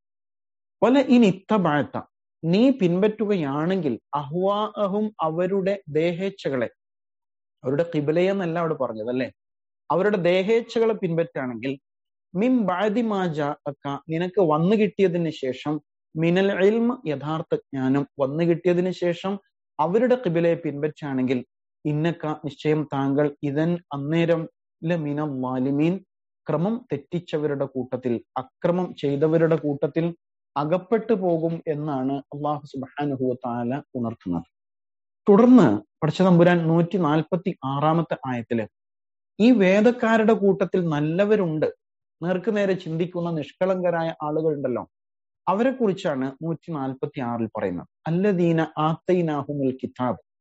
പല ഇനി ഇത്തബാഴത്ത നീ പിൻപറ്റുകയാണെങ്കിൽ അഹ്വാഅഹും അവരുടെ ദേഹേച്ഛകളെ അവരുടെ കിബിലയെന്നല്ല അവിടെ പറഞ്ഞത് അല്ലെ അവരുടെ ദേഹേച്ഛകളെ പിൻപറ്റുകയാണെങ്കിൽ മിം ബാദി മാജ അക്ക നിനക്ക് വന്നു കിട്ടിയതിന് ശേഷം മിനൽ ഇൽമ യഥാർത്ഥ ജ്ഞാനം വന്നു കിട്ടിയതിന് ശേഷം അവരുടെ കിബിലയെ പിൻപറ്റുകയാണെങ്കിൽ ഇന്നക്ക നിശ്ചയം താങ്കൾ ഇതൻ അന്നേരം ലമിന വാലിമീൻ ക്രമം തെറ്റിച്ചവരുടെ കൂട്ടത്തിൽ അക്രമം ചെയ്തവരുടെ കൂട്ടത്തിൽ അകപ്പെട്ടു പോകും എന്നാണ് അള്ളാഹു സുബാനുഹുവ താല ഉണർത്തുന്നത് തുടർന്ന് പടച്ചതമ്പുരാൻ നൂറ്റി നാൽപ്പത്തി ആറാമത്തെ ആയത്തില് ഈ വേദക്കാരുടെ കൂട്ടത്തിൽ നല്ലവരുണ്ട് നേർക്ക് നേരെ ചിന്തിക്കുന്ന നിഷ്കളങ്കരായ ആളുകളുണ്ടല്ലോ അവരെ കുറിച്ചാണ് നൂറ്റി നാൽപ്പത്തി ആറിൽ പറയുന്നത് അല്ലദീന ആത്തൈനാഹുമുൽ കിതാബ്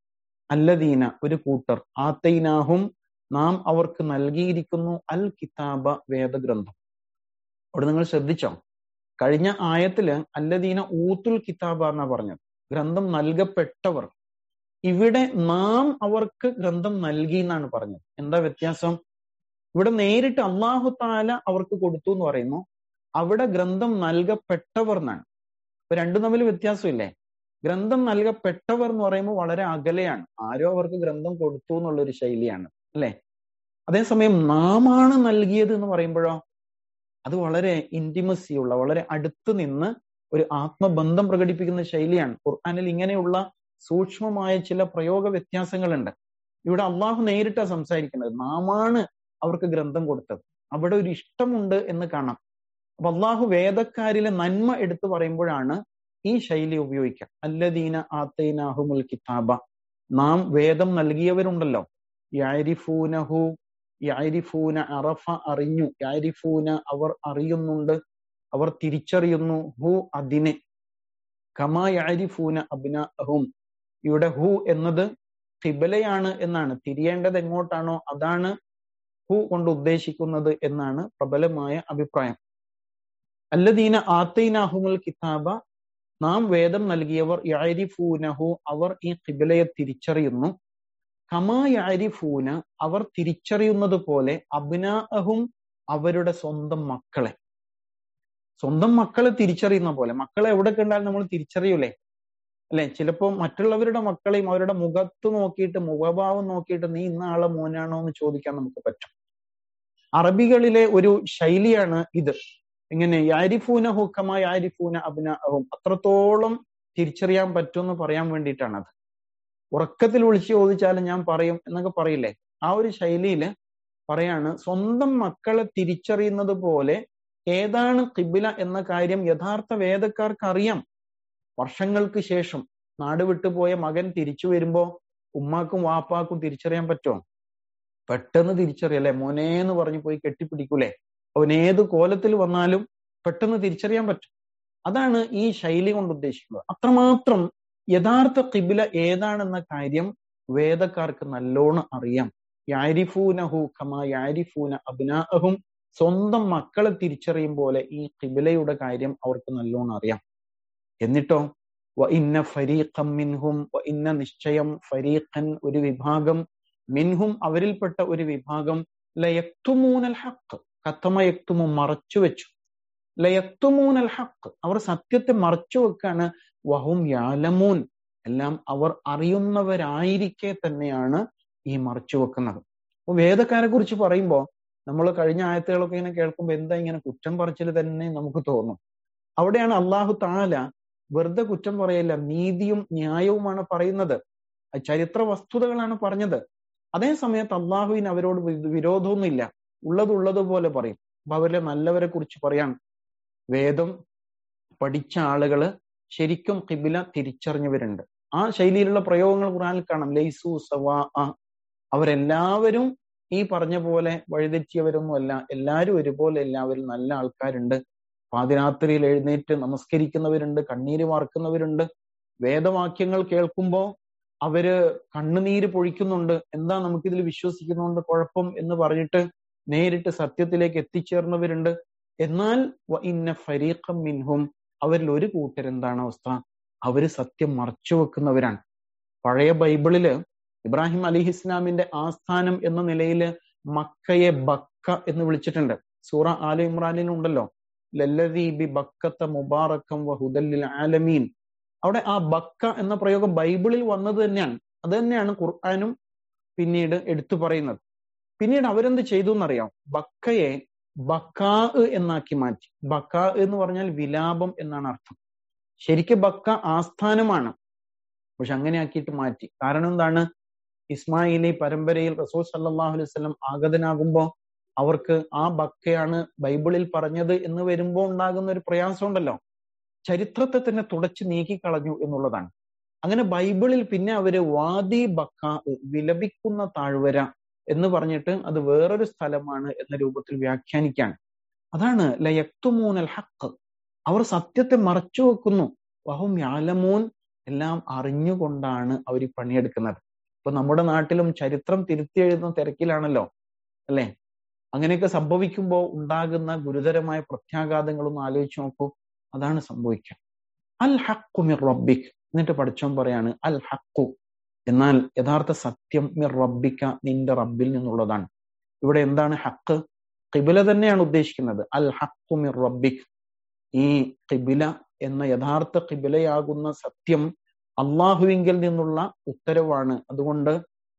അല്ലദീന ഒരു കൂട്ടർ ആത്തൈനാഹും നാം അവർക്ക് നൽകിയിരിക്കുന്നു അൽ കിതാബ വേദഗ്രന്ഥം അവിടെ നിങ്ങൾ ശ്രദ്ധിച്ചോ കഴിഞ്ഞ ആയത്തില് അല്ലദീന ഊത്തുൽ കിതാബ എന്നാ പറഞ്ഞത് ഗ്രന്ഥം നൽകപ്പെട്ടവർ ഇവിടെ നാം അവർക്ക് ഗ്രന്ഥം നൽകി എന്നാണ് പറഞ്ഞത് എന്താ വ്യത്യാസം ഇവിടെ നേരിട്ട് അള്ളാഹു താല അവർക്ക് കൊടുത്തു എന്ന് പറയുന്നു അവിടെ ഗ്രന്ഥം നൽകപ്പെട്ടവർ എന്നാണ് ഇപ്പൊ രണ്ടും തമ്മിൽ വ്യത്യാസമില്ലേ ഗ്രന്ഥം നൽകപ്പെട്ടവർ എന്ന് പറയുമ്പോൾ വളരെ അകലെയാണ് ആരോ അവർക്ക് ഗ്രന്ഥം കൊടുത്തു എന്നുള്ള ഒരു ശൈലിയാണ് അല്ലെ അതേസമയം നാമാണ് നൽകിയത് എന്ന് പറയുമ്പോഴോ അത് വളരെ ഇന്റിമസി ഉള്ള വളരെ അടുത്ത് നിന്ന് ഒരു ആത്മബന്ധം പ്രകടിപ്പിക്കുന്ന ശൈലിയാണ് ഖുർആാനിൽ ഇങ്ങനെയുള്ള സൂക്ഷ്മമായ ചില പ്രയോഗ വ്യത്യാസങ്ങളുണ്ട് ഇവിടെ അള്ളാഹു നേരിട്ടാ സംസാരിക്കുന്നത് നാമാണ് അവർക്ക് ഗ്രന്ഥം കൊടുത്തത് അവിടെ ഒരു ഇഷ്ടമുണ്ട് എന്ന് കാണാം അപ്പൊ അള്ളാഹു വേദക്കാരിലെ നന്മ എടുത്തു പറയുമ്പോഴാണ് ഈ ശൈലി ഉപയോഗിക്കുക അല്ലദീന ആത്തൈനാഹുമുൽ കിതാബ നാം വേദം നൽകിയവരുണ്ടല്ലോ യാരിഫൂനഹു യാരിഫൂന അറഫ അറിഞ്ഞു യാരിഫൂന അവർ അറിയുന്നുണ്ട് അവർ തിരിച്ചറിയുന്നു ഹു അതിനെ കമാ യാരിഫൂന അബ്നാഹും ഇവിടെ ഹു എന്നത് കിബലയാണ് എന്നാണ് തിരിയേണ്ടത് എങ്ങോട്ടാണോ അതാണ് ഹു കൊണ്ട് ഉദ്ദേശിക്കുന്നത് എന്നാണ് പ്രബലമായ അഭിപ്രായം അല്ലദീന ആത്തൈനാഹുമുൽ കിതാബ നാം വേദം നൽകിയവർ യാരിഫൂനഹു അവർ ഈ കിബിലയെ തിരിച്ചറിയുന്നു കമാ യാരിഫൂന അവർ തിരിച്ചറിയുന്നത് പോലെ അബ്നാഅഹും അവരുടെ സ്വന്തം മക്കളെ സ്വന്തം മക്കളെ തിരിച്ചറിയുന്ന പോലെ മക്കളെ എവിടെ കണ്ടാലും നമ്മൾ തിരിച്ചറിയൂലേ അല്ലെ ചിലപ്പോ മറ്റുള്ളവരുടെ മക്കളെയും അവരുടെ മുഖത്ത് നോക്കിയിട്ട് മുഖഭാവം നോക്കിയിട്ട് നീ ഇന്ന ആളെ മോനാണോ എന്ന് ചോദിക്കാൻ നമുക്ക് പറ്റും അറബികളിലെ ഒരു ശൈലിയാണ് ഇത് ഇങ്ങനെ യാരിഫൂന ഹുക്കമ യാരിഫൂന അബ്നാഅഹും അത്രത്തോളം തിരിച്ചറിയാൻ പറ്റുമെന്ന് പറയാൻ വേണ്ടിയിട്ടാണ് അത് ഉറക്കത്തിൽ വിളിച്ച് ചോദിച്ചാലും ഞാൻ പറയും എന്നൊക്കെ പറയില്ലേ ആ ഒരു ശൈലിയിൽ പറയാണ് സ്വന്തം മക്കളെ തിരിച്ചറിയുന്നത് പോലെ ഏതാണ് കിബില എന്ന കാര്യം യഥാർത്ഥ വേദക്കാർക്ക് അറിയാം വർഷങ്ങൾക്ക് ശേഷം നാട് വിട്ടുപോയ മകൻ തിരിച്ചു വരുമ്പോ ഉമ്മാക്കും വാപ്പാക്കും തിരിച്ചറിയാൻ പറ്റുമോ പെട്ടെന്ന് തിരിച്ചറിയല്ലേ മോനേന്ന് പറഞ്ഞു പോയി കെട്ടിപ്പിടിക്കൂലേ അവൻ ഏത് കോലത്തിൽ വന്നാലും പെട്ടെന്ന് തിരിച്ചറിയാൻ പറ്റും അതാണ് ഈ ശൈലി കൊണ്ട് ഉദ്ദേശിക്കുന്നത് അത്രമാത്രം യഥാർത്ഥ കിബില ഏതാണെന്ന കാര്യം വേദക്കാർക്ക് നല്ലോണം അറിയാം യാരിഫൂനഹു ഖമാ യാരിഫൂന അബ്നാഅഹും സ്വന്തം മക്കളെ തിരിച്ചറിയും പോലെ ഈ കിബിലയുടെ കാര്യം അവർക്ക് നല്ലോണം അറിയാം എന്നിട്ടോ വ ഇന്ന ഫരീഖം മിൻഹും വ ഇന്ന നിശ്ചയം ഫരീഖൻ ഒരു വിഭാഗം മിൻഹും അവരിൽപ്പെട്ട ഒരു വിഭാഗം ലയക്തുമൂനൽ ഹക്ക് കത്തമയക്തുമു മറച്ചു വെച്ചു ലയക്തുമൂനൽ ഹക്ക് അവർ സത്യത്തെ മറച്ചു വെക്കാണ് വഹും യാലമൂൻ എല്ലാം അവർ അറിയുന്നവരായിരിക്കെ തന്നെയാണ് ഈ മറച്ചു വെക്കുന്നത് അപ്പൊ വേദക്കാരെ കുറിച്ച് പറയുമ്പോൾ നമ്മൾ കഴിഞ്ഞ ആയത്തുകളൊക്കെ ഇങ്ങനെ കേൾക്കുമ്പോൾ എന്താ ഇങ്ങനെ കുറ്റം പറച്ചിൽ തന്നെ നമുക്ക് തോന്നും അവിടെയാണ് അള്ളാഹു താല വെറുതെ കുറ്റം പറയല്ല നീതിയും ന്യായവുമാണ് പറയുന്നത് ചരിത്ര വസ്തുതകളാണ് പറഞ്ഞത് അതേ സമയത്ത് അള്ളാഹുവിന് അവരോട് വിരോധമൊന്നുമില്ല ഉള്ളതുള്ളതുപോലെ പറയും അപ്പൊ അവരിലെ നല്ലവരെ കുറിച്ച് പറയാൻ വേദം പഠിച്ച ആളുകള് ശരിക്കും കിബില തിരിച്ചറിഞ്ഞവരുണ്ട് ആ ശൈലിയിലുള്ള പ്രയോഗങ്ങൾ ഖുറാനിൽ കാണാം ലൈസു സവാ അവരെല്ലാവരും ഈ പറഞ്ഞ പോലെ വഴിതെറ്റിയവരൊന്നുമല്ല എല്ലാവരും ഒരുപോലെ എല്ലാവരും നല്ല ആൾക്കാരുണ്ട് പാതിരാത്രിയിൽ എഴുന്നേറ്റ് നമസ്കരിക്കുന്നവരുണ്ട് കണ്ണീര് വാർക്കുന്നവരുണ്ട് വേദവാക്യങ്ങൾ കേൾക്കുമ്പോൾ അവര് കണ്ണുനീര് പൊഴിക്കുന്നുണ്ട് എന്താ നമുക്കിതിൽ വിശ്വസിക്കുന്നുണ്ട് കുഴപ്പം എന്ന് പറഞ്ഞിട്ട് നേരിട്ട് സത്യത്തിലേക്ക് എത്തിച്ചേർന്നവരുണ്ട് എന്നാൽ ഇന്ന ഫരീഖം മിൻഹും അവരിൽ ഒരു കൂട്ടരെന്താണ് അവസ്ഥ അവര് സത്യം മറച്ചു വെക്കുന്നവരാണ് പഴയ ബൈബിളില് ഇബ്രാഹിം അലി ഇസ്ലാമിന്റെ ആസ്ഥാനം എന്ന നിലയിൽ മക്കയെ ബക്ക എന്ന് വിളിച്ചിട്ടുണ്ട് സൂറ ആല ഇമ്രാനിലുണ്ടല്ലോ ലല്ലദീ ബി ബക്കത്ത മുബാറക്കം വഹുദല്ലിൽ ആലമീൻ അവിടെ ആ ബക്ക എന്ന പ്രയോഗം ബൈബിളിൽ വന്നത് തന്നെയാണ് അത് തന്നെയാണ് ഖുർആാനും പിന്നീട് എടുത്തു പറയുന്നത് പിന്നീട് അവരെന്ത് ചെയ്തു എന്നറിയാം ബക്കയെ ബക്കാ എന്നാക്കി മാറ്റി ബക്കാ എന്ന് പറഞ്ഞാൽ വിലാപം എന്നാണ് അർത്ഥം ശരിക്കും ബക്ക ആസ്ഥാനമാണ് പക്ഷെ അങ്ങനെ ആക്കിയിട്ട് മാറ്റി കാരണം എന്താണ് ഇസ്മായിലി പരമ്പരയിൽ റസൂൽ സല്ലാഹു അലൈഹി വസല്ലം ആഗതനാകുമ്പോൾ അവർക്ക് ആ ബക്കയാണ് ബൈബിളിൽ പറഞ്ഞത് എന്ന് വരുമ്പോൾ ഉണ്ടാകുന്ന ഒരു പ്രയാസം ഉണ്ടല്ലോ ചരിത്രത്തെ തന്നെ തുടച്ചു നീക്കിക്കളഞ്ഞു എന്നുള്ളതാണ് അങ്ങനെ ബൈബിളിൽ പിന്നെ അവര് വാദി ബക്ക വിലപിക്കുന്ന താഴ്വര എന്ന് പറഞ്ഞിട്ട് അത് വേറൊരു സ്ഥലമാണ് എന്ന രൂപത്തിൽ വ്യാഖ്യാനിക്കാണ് അതാണ് ലയക്തുമൂനൽ ഹക്ക് അവർ സത്യത്തെ മറച്ചു വെക്കുന്നു വഹും യാലമൂൻ എല്ലാം അറിഞ്ഞുകൊണ്ടാണ് അവർ ഈ പണിയെടുക്കുന്നത് ഇപ്പൊ നമ്മുടെ നാട്ടിലും ചരിത്രം തിരുത്തി എഴുതുന്ന തിരക്കിലാണല്ലോ അല്ലെ അങ്ങനെയൊക്കെ സംഭവിക്കുമ്പോൾ ഉണ്ടാകുന്ന ഗുരുതരമായ പ്രത്യാഘാതങ്ങളൊന്ന് ആലോചിച്ച് നോക്കൂ അതാണ് സംഭവിക്കുക അൽ ഹക്കു മിർ റബ്ബിക് എന്നിട്ട് പഠിച്ചോൻ പറയാണ് അൽ ഹക്കു എന്നാൽ യഥാർത്ഥ സത്യം മിർ റബ്ബിക്ക നിന്റെ റബ്ബിൽ നിന്നുള്ളതാണ് ഇവിടെ എന്താണ് ഹക്ക് കിബില തന്നെയാണ് ഉദ്ദേശിക്കുന്നത് അൽ ഹക്കു മിർ റബ്ബിക് ഈ കിബില എന്ന യഥാർത്ഥ കിബിലയാകുന്ന സത്യം അള്ളാഹുവിങ്കിൽ നിന്നുള്ള ഉത്തരവാണ് അതുകൊണ്ട്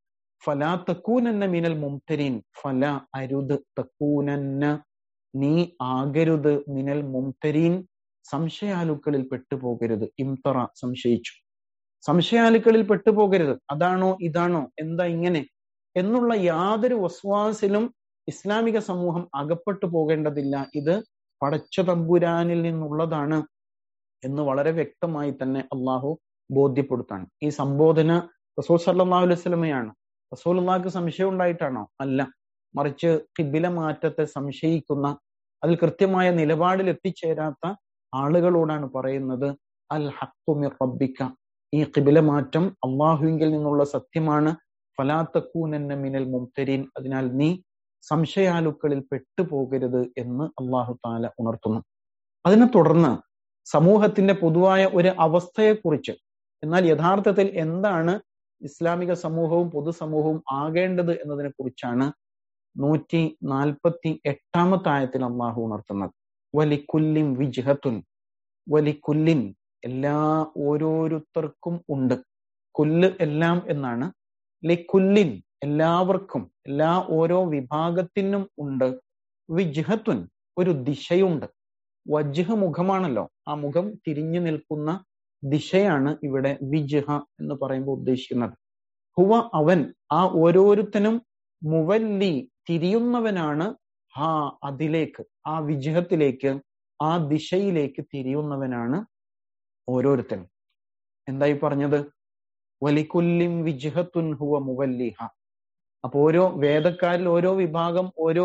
ഫലാ തക്കൂനന്ന മിനൽ മുംതരീൻ ഫല അരുത് തക്കൂനന്ന നീ ആകരുത് മിനൽ മുംതരീൻ സംശയാലുക്കളിൽ പെട്ടുപോകരുത് ഇംതറ സംശയിച്ചു സംശയാലുക്കളിൽ പെട്ടുപോകരുത് അതാണോ ഇതാണോ എന്താ ഇങ്ങനെ എന്നുള്ള യാതൊരു വസ്വാസിലും ഇസ്ലാമിക സമൂഹം അകപ്പെട്ടു പോകേണ്ടതില്ല ഇത് പടച്ച തമ്പുരാനിൽ നിന്നുള്ളതാണ് എന്ന് വളരെ വ്യക്തമായി തന്നെ അള്ളാഹു ബോധ്യപ്പെടുത്താണ് ഈ സംബോധന റസൂൽ സല്ലാഹു അലൈഹി സ്വലമയാണ് റസൂൽ അള്ളാഹ്ക്ക് സംശയം ഉണ്ടായിട്ടാണോ അല്ല മറിച്ച് കിബില മാറ്റത്തെ സംശയിക്കുന്ന അതിൽ കൃത്യമായ നിലപാടിൽ എത്തിച്ചേരാത്ത ആളുകളോടാണ് പറയുന്നത് അൽ ഹക്കുമിർ റബ്ബിക്ക ഈ കിബില മാറ്റം അള്ളാഹുവിങ്കിൽ നിന്നുള്ള സത്യമാണ് ഫലാത്തക്കൂനെന്ന മിനൽ മുംതരീൻ അതിനാൽ നീ സംശയാലുക്കളിൽ പെട്ടുപോകരുത് എന്ന് അള്ളാഹു താല ഉണർത്തുന്നു അതിനെ തുടർന്ന് സമൂഹത്തിന്റെ പൊതുവായ ഒരു അവസ്ഥയെക്കുറിച്ച് എന്നാൽ യഥാർത്ഥത്തിൽ എന്താണ് ഇസ്ലാമിക സമൂഹവും പൊതുസമൂഹവും ആകേണ്ടത് എന്നതിനെ കുറിച്ചാണ് നൂറ്റി നാൽപ്പത്തി എട്ടാമത്തെ ആയത്തിൽ അള്ളാഹു ഉണർത്തുന്നത് വലിക്കുല്ലിൻ വിജ്ഹത്തുൻ വലിക്കുല്ലിൻ എല്ലാ ഓരോരുത്തർക്കും ഉണ്ട് കുല്ല് എല്ലാം എന്നാണ് ലിക്കുല്ലിൻ എല്ലാവർക്കും എല്ലാ ഓരോ വിഭാഗത്തിനും ഉണ്ട് വിജ്ഹത്തുൻ ഒരു ദിശയുണ്ട് വജ്ഹ് മുഖമാണല്ലോ ആ മുഖം തിരിഞ്ഞു നിൽക്കുന്ന ദിശയാണ് ഇവിടെ വിജ്ഹ എന്ന് പറയുമ്പോൾ ഉദ്ദേശിക്കുന്നത് ഹുവ അവൻ ആ ഓരോരുത്തനും മുവല്ലി തിരിയുന്നവനാണ് ഹാ അതിലേക്ക് ആ വിജയത്തിലേക്ക് ആ ദിശയിലേക്ക് തിരിയുന്നവനാണ് ഓരോരുത്തനും എന്തായി പറഞ്ഞത് വലിക്കുല്ലിം വിജ്ഹത്തുൻ ഹുവ മുവല്ലിഹ അപ്പൊ ഓരോ വേദക്കാരിൽ ഓരോ വിഭാഗം ഓരോ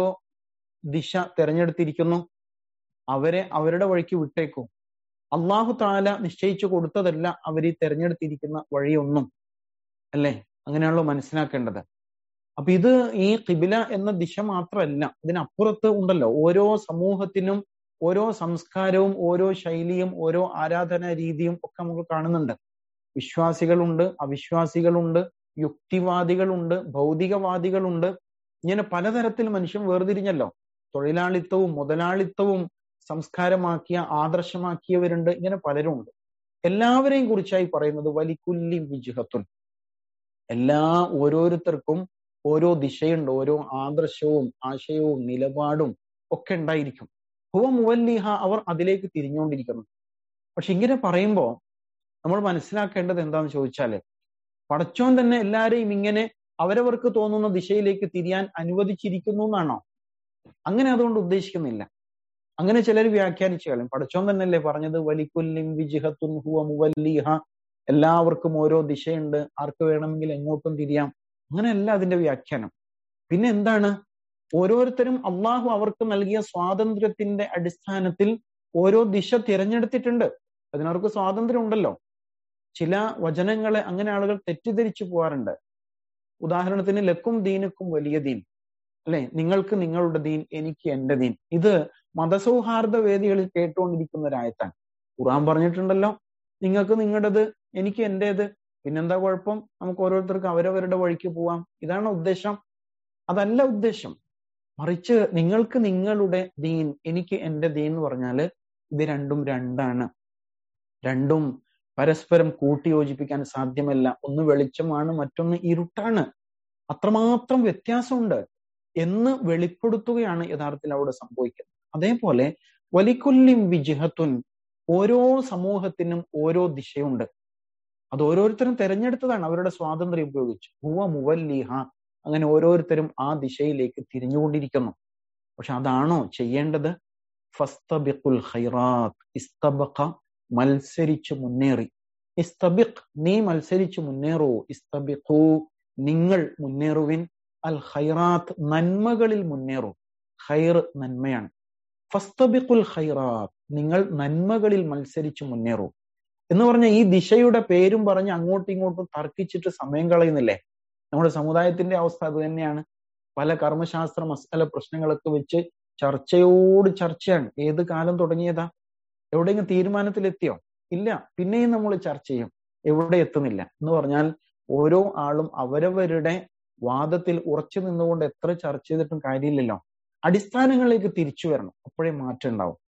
ദിശ തെരഞ്ഞെടുത്തിരിക്കുന്നു അവരെ അവരുടെ വഴിക്ക് വിട്ടേക്കും അള്ളാഹു താല നിശ്ചയിച്ചു കൊടുത്തതല്ല അവർ ഈ തെരഞ്ഞെടുത്തിരിക്കുന്ന വഴിയൊന്നും അല്ലേ അങ്ങനെയാണല്ലോ മനസ്സിലാക്കേണ്ടത് അപ്പൊ ഇത് ഈ കിബില എന്ന ദിശ മാത്രമല്ല ഇതിനപ്പുറത്ത് ഉണ്ടല്ലോ ഓരോ സമൂഹത്തിനും ഓരോ സംസ്കാരവും ഓരോ ശൈലിയും ഓരോ ആരാധനാ രീതിയും ഒക്കെ നമുക്ക് കാണുന്നുണ്ട് വിശ്വാസികളുണ്ട് അവിശ്വാസികളുണ്ട് യുക്തിവാദികളുണ്ട് ഭൗതികവാദികളുണ്ട് ഇങ്ങനെ പലതരത്തിൽ മനുഷ്യൻ വേർതിരിഞ്ഞല്ലോ തൊഴിലാളിത്തവും മുതലാളിത്തവും സംസ്കാരമാക്കിയ ആദർശമാക്കിയവരുണ്ട് ഇങ്ങനെ പലരും ഉണ്ട് എല്ലാവരെയും കുറിച്ചായി പറയുന്നത് വലിക്കുല്ലി വിജുഹത്തുൻ എല്ലാ ഓരോരുത്തർക്കും ഓരോ ദിശയുണ്ട് ഓരോ ആദർശവും ആശയവും നിലപാടും ഒക്കെ ഉണ്ടായിരിക്കും ഹുവ മുവല്ലിഹ അവർ അതിലേക്ക് തിരിഞ്ഞുകൊണ്ടിരിക്കുന്നു പക്ഷെ ഇങ്ങനെ പറയുമ്പോൾ നമ്മൾ മനസ്സിലാക്കേണ്ടത് എന്താണെന്ന് ചോദിച്ചാല് പടച്ചോൻ തന്നെ എല്ലാരെയും ഇങ്ങനെ അവരവർക്ക് തോന്നുന്ന ദിശയിലേക്ക് തിരിയാൻ അനുവദിച്ചിരിക്കുന്നു എന്നാണോ അങ്ങനെ അതുകൊണ്ട് ഉദ്ദേശിക്കുന്നില്ല അങ്ങനെ ചിലർ വ്യാഖ്യാനിച്ചു കളയും പടച്ചോൻ തന്നെയല്ലേ പറഞ്ഞത് വലിക്കുല്ലിം വിജിഹത്തുൻ ഹുവ മുവല്ലിഹ എല്ലാവർക്കും ഓരോ ദിശയുണ്ട് ആർക്ക് വേണമെങ്കിൽ എങ്ങോട്ടും തിരിയാം അങ്ങനെയല്ല അതിന്റെ വ്യാഖ്യാനം പിന്നെ എന്താണ് ഓരോരുത്തരും അള്ളാഹു അവർക്ക് നൽകിയ സ്വാതന്ത്ര്യത്തിന്റെ അടിസ്ഥാനത്തിൽ ഓരോ ദിശ തിരഞ്ഞെടുത്തിട്ടുണ്ട് അതിനവർക്ക് സ്വാതന്ത്ര്യം ഉണ്ടല്ലോ ചില വചനങ്ങളെ അങ്ങനെ ആളുകൾ തെറ്റിദ്ധരിച്ചു പോകാറുണ്ട് ഉദാഹരണത്തിന് ലക്കും ദീനുക്കും വലിയ ദീൻ അല്ലെ നിങ്ങൾക്ക് നിങ്ങളുടെ ദീൻ എനിക്ക് എന്റെ ദീൻ ഇത് മതസൗഹാർദ്ദ വേദികളിൽ കേട്ടുകൊണ്ടിരിക്കുന്ന ഒരായത്താണ് ഖുർആൻ പറഞ്ഞിട്ടുണ്ടല്ലോ നിങ്ങൾക്ക് നിങ്ങളുടേത് എനിക്ക് എന്റേത് പിന്നെന്താ കുഴപ്പം നമുക്ക് ഓരോരുത്തർക്കും അവരവരുടെ വഴിക്ക് പോവാം ഇതാണ് ഉദ്ദേശം അതല്ല ഉദ്ദേശം മറിച്ച് നിങ്ങൾക്ക് നിങ്ങളുടെ ദീൻ എനിക്ക് എന്റെ ദീൻ എന്ന് പറഞ്ഞാല് ഇത് രണ്ടും രണ്ടാണ് രണ്ടും പരസ്പരം കൂട്ടിയോജിപ്പിക്കാൻ സാധ്യമല്ല ഒന്ന് വെളിച്ചമാണ് മറ്റൊന്ന് ഇരുട്ടാണ് അത്രമാത്രം വ്യത്യാസമുണ്ട് എന്ന് വെളിപ്പെടുത്തുകയാണ് യഥാർത്ഥത്തിൽ അവിടെ സംഭവിക്കുന്നത് അതേപോലെ വലിക്കൊല്ലിം വിജിഹത്തുൻ ഓരോ സമൂഹത്തിനും ഓരോ ദിശയുണ്ട് അത് ഓരോരുത്തരും തെരഞ്ഞെടുത്തതാണ് അവരുടെ സ്വാതന്ത്ര്യം ഉപയോഗിച്ച് ഹുവ മുവല്ലിഹ അങ്ങനെ ഓരോരുത്തരും ആ ദിശയിലേക്ക് തിരിഞ്ഞുകൊണ്ടിരിക്കുന്നു പക്ഷെ അതാണോ ചെയ്യേണ്ടത് ഫസ്തബിഖുൽ ഖൈറാത്ത് ഇസ്തബഖ മത്സരിച്ച് മുന്നേറി ഇസ്തബിഖ് നീ മത്സരിച്ച് മുന്നേറൂ ഇസ്തബിഖു നിങ്ങൾ മുന്നേറുവിൻ അൽ ഖൈറാത്ത് നന്മകളിൽ മുന്നേറൂ ഖൈർ നന്മയാണ് ഫസ്തബിഖുൽ ഖൈറാത്ത് നിങ്ങൾ നന്മകളിൽ മത്സരിച്ച് മുന്നേറൂ എന്ന് പറഞ്ഞ ഈ ദിശയുടെ പേരും പറഞ്ഞ് അങ്ങോട്ടും ഇങ്ങോട്ടും തർക്കിച്ചിട്ട് സമയം കളയുന്നില്ലേ നമ്മുടെ സമുദായത്തിന്റെ അവസ്ഥ അത് തന്നെയാണ് പല കർമ്മശാസ്ത്ര മസാല പ്രശ്നങ്ങളൊക്കെ വെച്ച് ചർച്ചയോട് ചർച്ചയാണ് ഏത് കാലം തുടങ്ങിയതാ എവിടെയെങ്കിലും തീരുമാനത്തിലെത്തിയോ ഇല്ല പിന്നെയും നമ്മൾ ചർച്ച ചെയ്യും എവിടെ എത്തുന്നില്ല എന്ന് പറഞ്ഞാൽ ഓരോ ആളും അവരവരുടെ വാദത്തിൽ ഉറച്ചു നിന്നുകൊണ്ട് എത്ര ചർച്ച ചെയ്തിട്ടും കാര്യമില്ലല്ലോ അടിസ്ഥാനങ്ങളിലേക്ക് തിരിച്ചു വരണം അപ്പോഴേ മാറ്റം ഉണ്ടാവും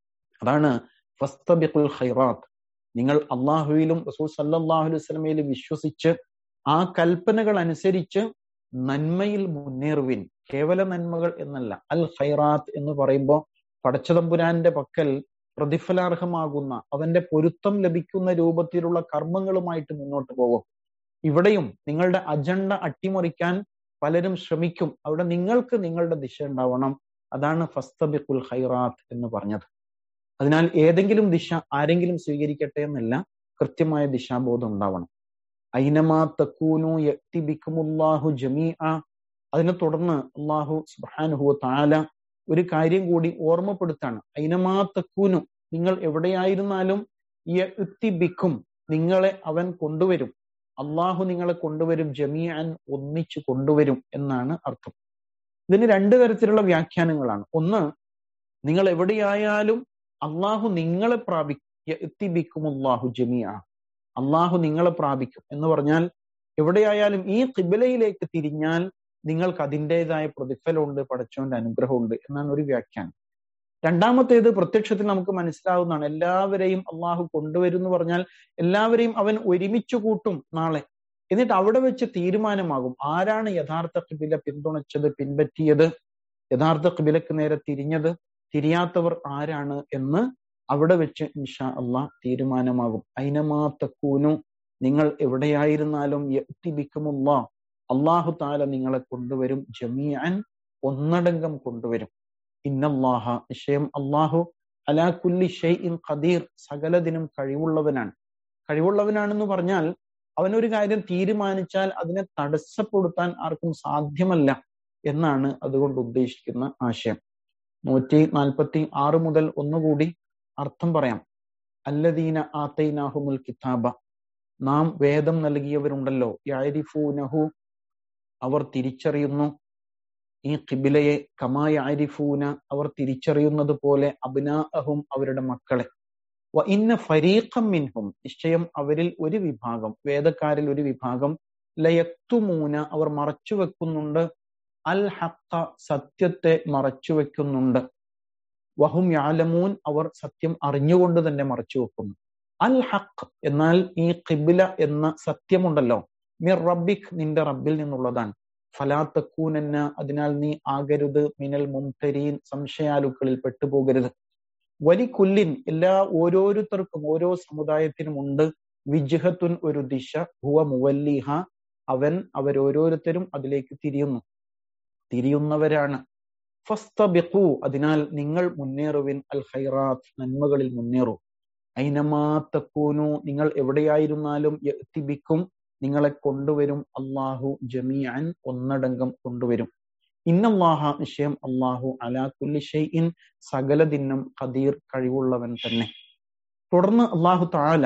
അതാണ് ഫസ്തബിഖുൽ ഖൈറാത്ത് നിങ്ങൾ അള്ളാഹുവിലും റസൂൽ സല്ലാഹു അലൈഹി സ്വലമയിലും വിശ്വസിച്ച് ആ കൽപ്പനകൾ അനുസരിച്ച് നന്മയിൽ മുന്നേറുവിൻ കേവല നന്മകൾ എന്നല്ല അൽ ഖൈറാത്ത് എന്ന് പറയുമ്പോൾ പടച്ചതമ്പുരാന്റെ പക്കൽ പ്രതിഫലാർഹമാകുന്ന അവന്റെ പൊരുത്തം ലഭിക്കുന്ന രൂപത്തിലുള്ള കർമ്മങ്ങളുമായിട്ട് മുന്നോട്ട് പോകും ഇവിടെയും നിങ്ങളുടെ അജണ്ട അട്ടിമറിക്കാൻ പലരും ശ്രമിക്കും അവിടെ നിങ്ങൾക്ക് നിങ്ങളുടെ ദിശ ഉണ്ടാവണം അതാണ് ഫസ്തബിഖുൽ ഖൈറാത്ത് എന്ന് പറഞ്ഞത് അതിനാൽ ഏതെങ്കിലും ദിശ ആരെങ്കിലും സ്വീകരിക്കട്ടെ എന്നല്ല കൃത്യമായ ദിശാബോധം ഉണ്ടാവണം ഐനമാ തക്കൂനു യക്തിബിക്കുമുല്ലാഹു ജമീ അതിനെ തുടർന്ന് അള്ളാഹു സുബാനുഹു താല ഒരു കാര്യം കൂടി ഓർമ്മപ്പെടുത്താണ് ഐനമാ തക്കൂനു നിങ്ങൾ എവിടെയായിരുന്നാലും യക്തിബിക്കും നിങ്ങളെ അവൻ കൊണ്ടുവരും അള്ളാഹു നിങ്ങളെ കൊണ്ടുവരും ജമീഅൻ ഒന്നിച്ചു കൊണ്ടുവരും എന്നാണ് അർത്ഥം ഇതിന് രണ്ട് തരത്തിലുള്ള വ്യാഖ്യാനങ്ങളാണ് ഒന്ന് നിങ്ങൾ എവിടെയായാലും അള്ളാഹു നിങ്ങളെ പ്രാപിക്കും അള്ളാഹു ജമിയ അള്ളാഹു നിങ്ങളെ പ്രാപിക്കും എന്ന് പറഞ്ഞാൽ എവിടെയായാലും ഈ കിബിലയിലേക്ക് തിരിഞ്ഞാൽ നിങ്ങൾക്ക് അതിൻ്റെതായ പ്രതിഫലമുണ്ട് പടച്ചോന്റെ അനുഗ്രഹമുണ്ട് എന്നാണ് ഒരു വ്യാഖ്യാനം രണ്ടാമത്തേത് പ്രത്യക്ഷത്തിൽ നമുക്ക് മനസ്സിലാവുന്നതാണ് എല്ലാവരെയും അള്ളാഹു കൊണ്ടുവരും എന്ന് പറഞ്ഞാൽ എല്ലാവരെയും അവൻ ഒരുമിച്ച് കൂട്ടും നാളെ എന്നിട്ട് അവിടെ വെച്ച് തീരുമാനമാകും ആരാണ് യഥാർത്ഥ കിബില പിന്തുണച്ചത് പിൻപറ്റിയത് യഥാർത്ഥ കിബിലക്ക് നേരെ തിരിഞ്ഞത് തിരിയാത്തവർ ആരാണ് എന്ന് അവിടെ വെച്ച് ഇൻഷാ അള്ളാഹ് തീരുമാനമാകും അയിനമാ തക്കൂനു നിങ്ങൾ എവിടെയായിരുന്നാലും യത്തിബിക്കുമുള്ള അള്ളാഹു താല നിങ്ങളെ കൊണ്ടുവരും ജമീഅൻ ഒന്നടങ്കം കൊണ്ടുവരും ഇന്നല്ലാഹ നിശ്ചയം അള്ളാഹു അലാ കുല്ലി ഷെയ്ഇൻ ഖദീർ സകലതിനും കഴിവുള്ളവനാണ് കഴിവുള്ളവനാണെന്ന് പറഞ്ഞാൽ അവനൊരു കാര്യം തീരുമാനിച്ചാൽ അതിനെ തടസ്സപ്പെടുത്താൻ ആർക്കും സാധ്യമല്ല എന്നാണ് അതുകൊണ്ട് ഉദ്ദേശിക്കുന്ന ആശയം നൂറ്റി നാൽപ്പത്തി ആറ് മുതൽ ഒന്നുകൂടി അർത്ഥം പറയാം അല്ലദീന ആത്തൈനാഹുമുൽ കിതാബ നാം വേദം നൽകിയവരുണ്ടല്ലോ യാരിഫൂനഹു അവർ തിരിച്ചറിയുന്നു ഈ കിബിലയെ കമായ ആരിഫൂന അവർ തിരിച്ചറിയുന്നത് പോലെ അബ്നാഅഹും അവരുടെ മക്കളെ വ ഇന്ന ഫരീഖം മിൻഹും നിശ്ചയം അവരിൽ ഒരു വിഭാഗം വേദക്കാരിൽ ഒരു വിഭാഗം ലയക്തുമൂന അവർ മറച്ചു വെക്കുന്നുണ്ട് അൽ ഹക്ക സത്യത്തെ മറച്ചു വെക്കുന്നുണ്ട് വഹും യാലമൂൻ അവർ സത്യം അറിഞ്ഞുകൊണ്ട് തന്നെ മറച്ചു വെക്കുന്നു അൽ ഹക്ക് എന്നാൽ ഈ കിബില എന്ന സത്യമുണ്ടല്ലോ മിർ റബ്ബിക് നിന്റെ റബ്ബിൽ നിന്നുള്ളതാണ് ഫലാത്തക്കൂനെന്ന അതിനാൽ നീ ആകരുത് മിനൽ മുംതരീൻ സംശയാലുക്കളിൽ പെട്ടുപോകരുത് വലി കുല്ലിൻ എല്ലാ ഓരോരുത്തർക്കും ഓരോ സമുദായത്തിനും ഉണ്ട് വിജ്ഹത്തുൻ ഒരു ദിശ ഹുവ മുവല്ലിഹ അവൻ അവരോരോരുത്തരും അതിലേക്ക് തിരിയുന്നു തിരിയുന്നവരാണ് ഫസ്തബിഖു അതിനാൽ നിങ്ങൾ മുന്നേറുവിൻ അൽ ഖൈറാത്ത് നന്മകളിൽ മുന്നേറൂ ഐനമാ തക്കൂനു നിങ്ങൾ എവിടെയായിരുന്നാലും യത്തിബിക്കും നിങ്ങളെ കൊണ്ടുവരും അള്ളാഹു ജമീഅൻ ഒന്നടങ്കം കൊണ്ടുവരും ഇന്നല്ലാഹ നിശ്ചയം അള്ളാഹു അലാ കുല്ലി ഷെയ്ഇൻ സകലതിന്നും ഖദീർ കഴിവുള്ളവൻ തന്നെ തുടർന്ന് അള്ളാഹു താല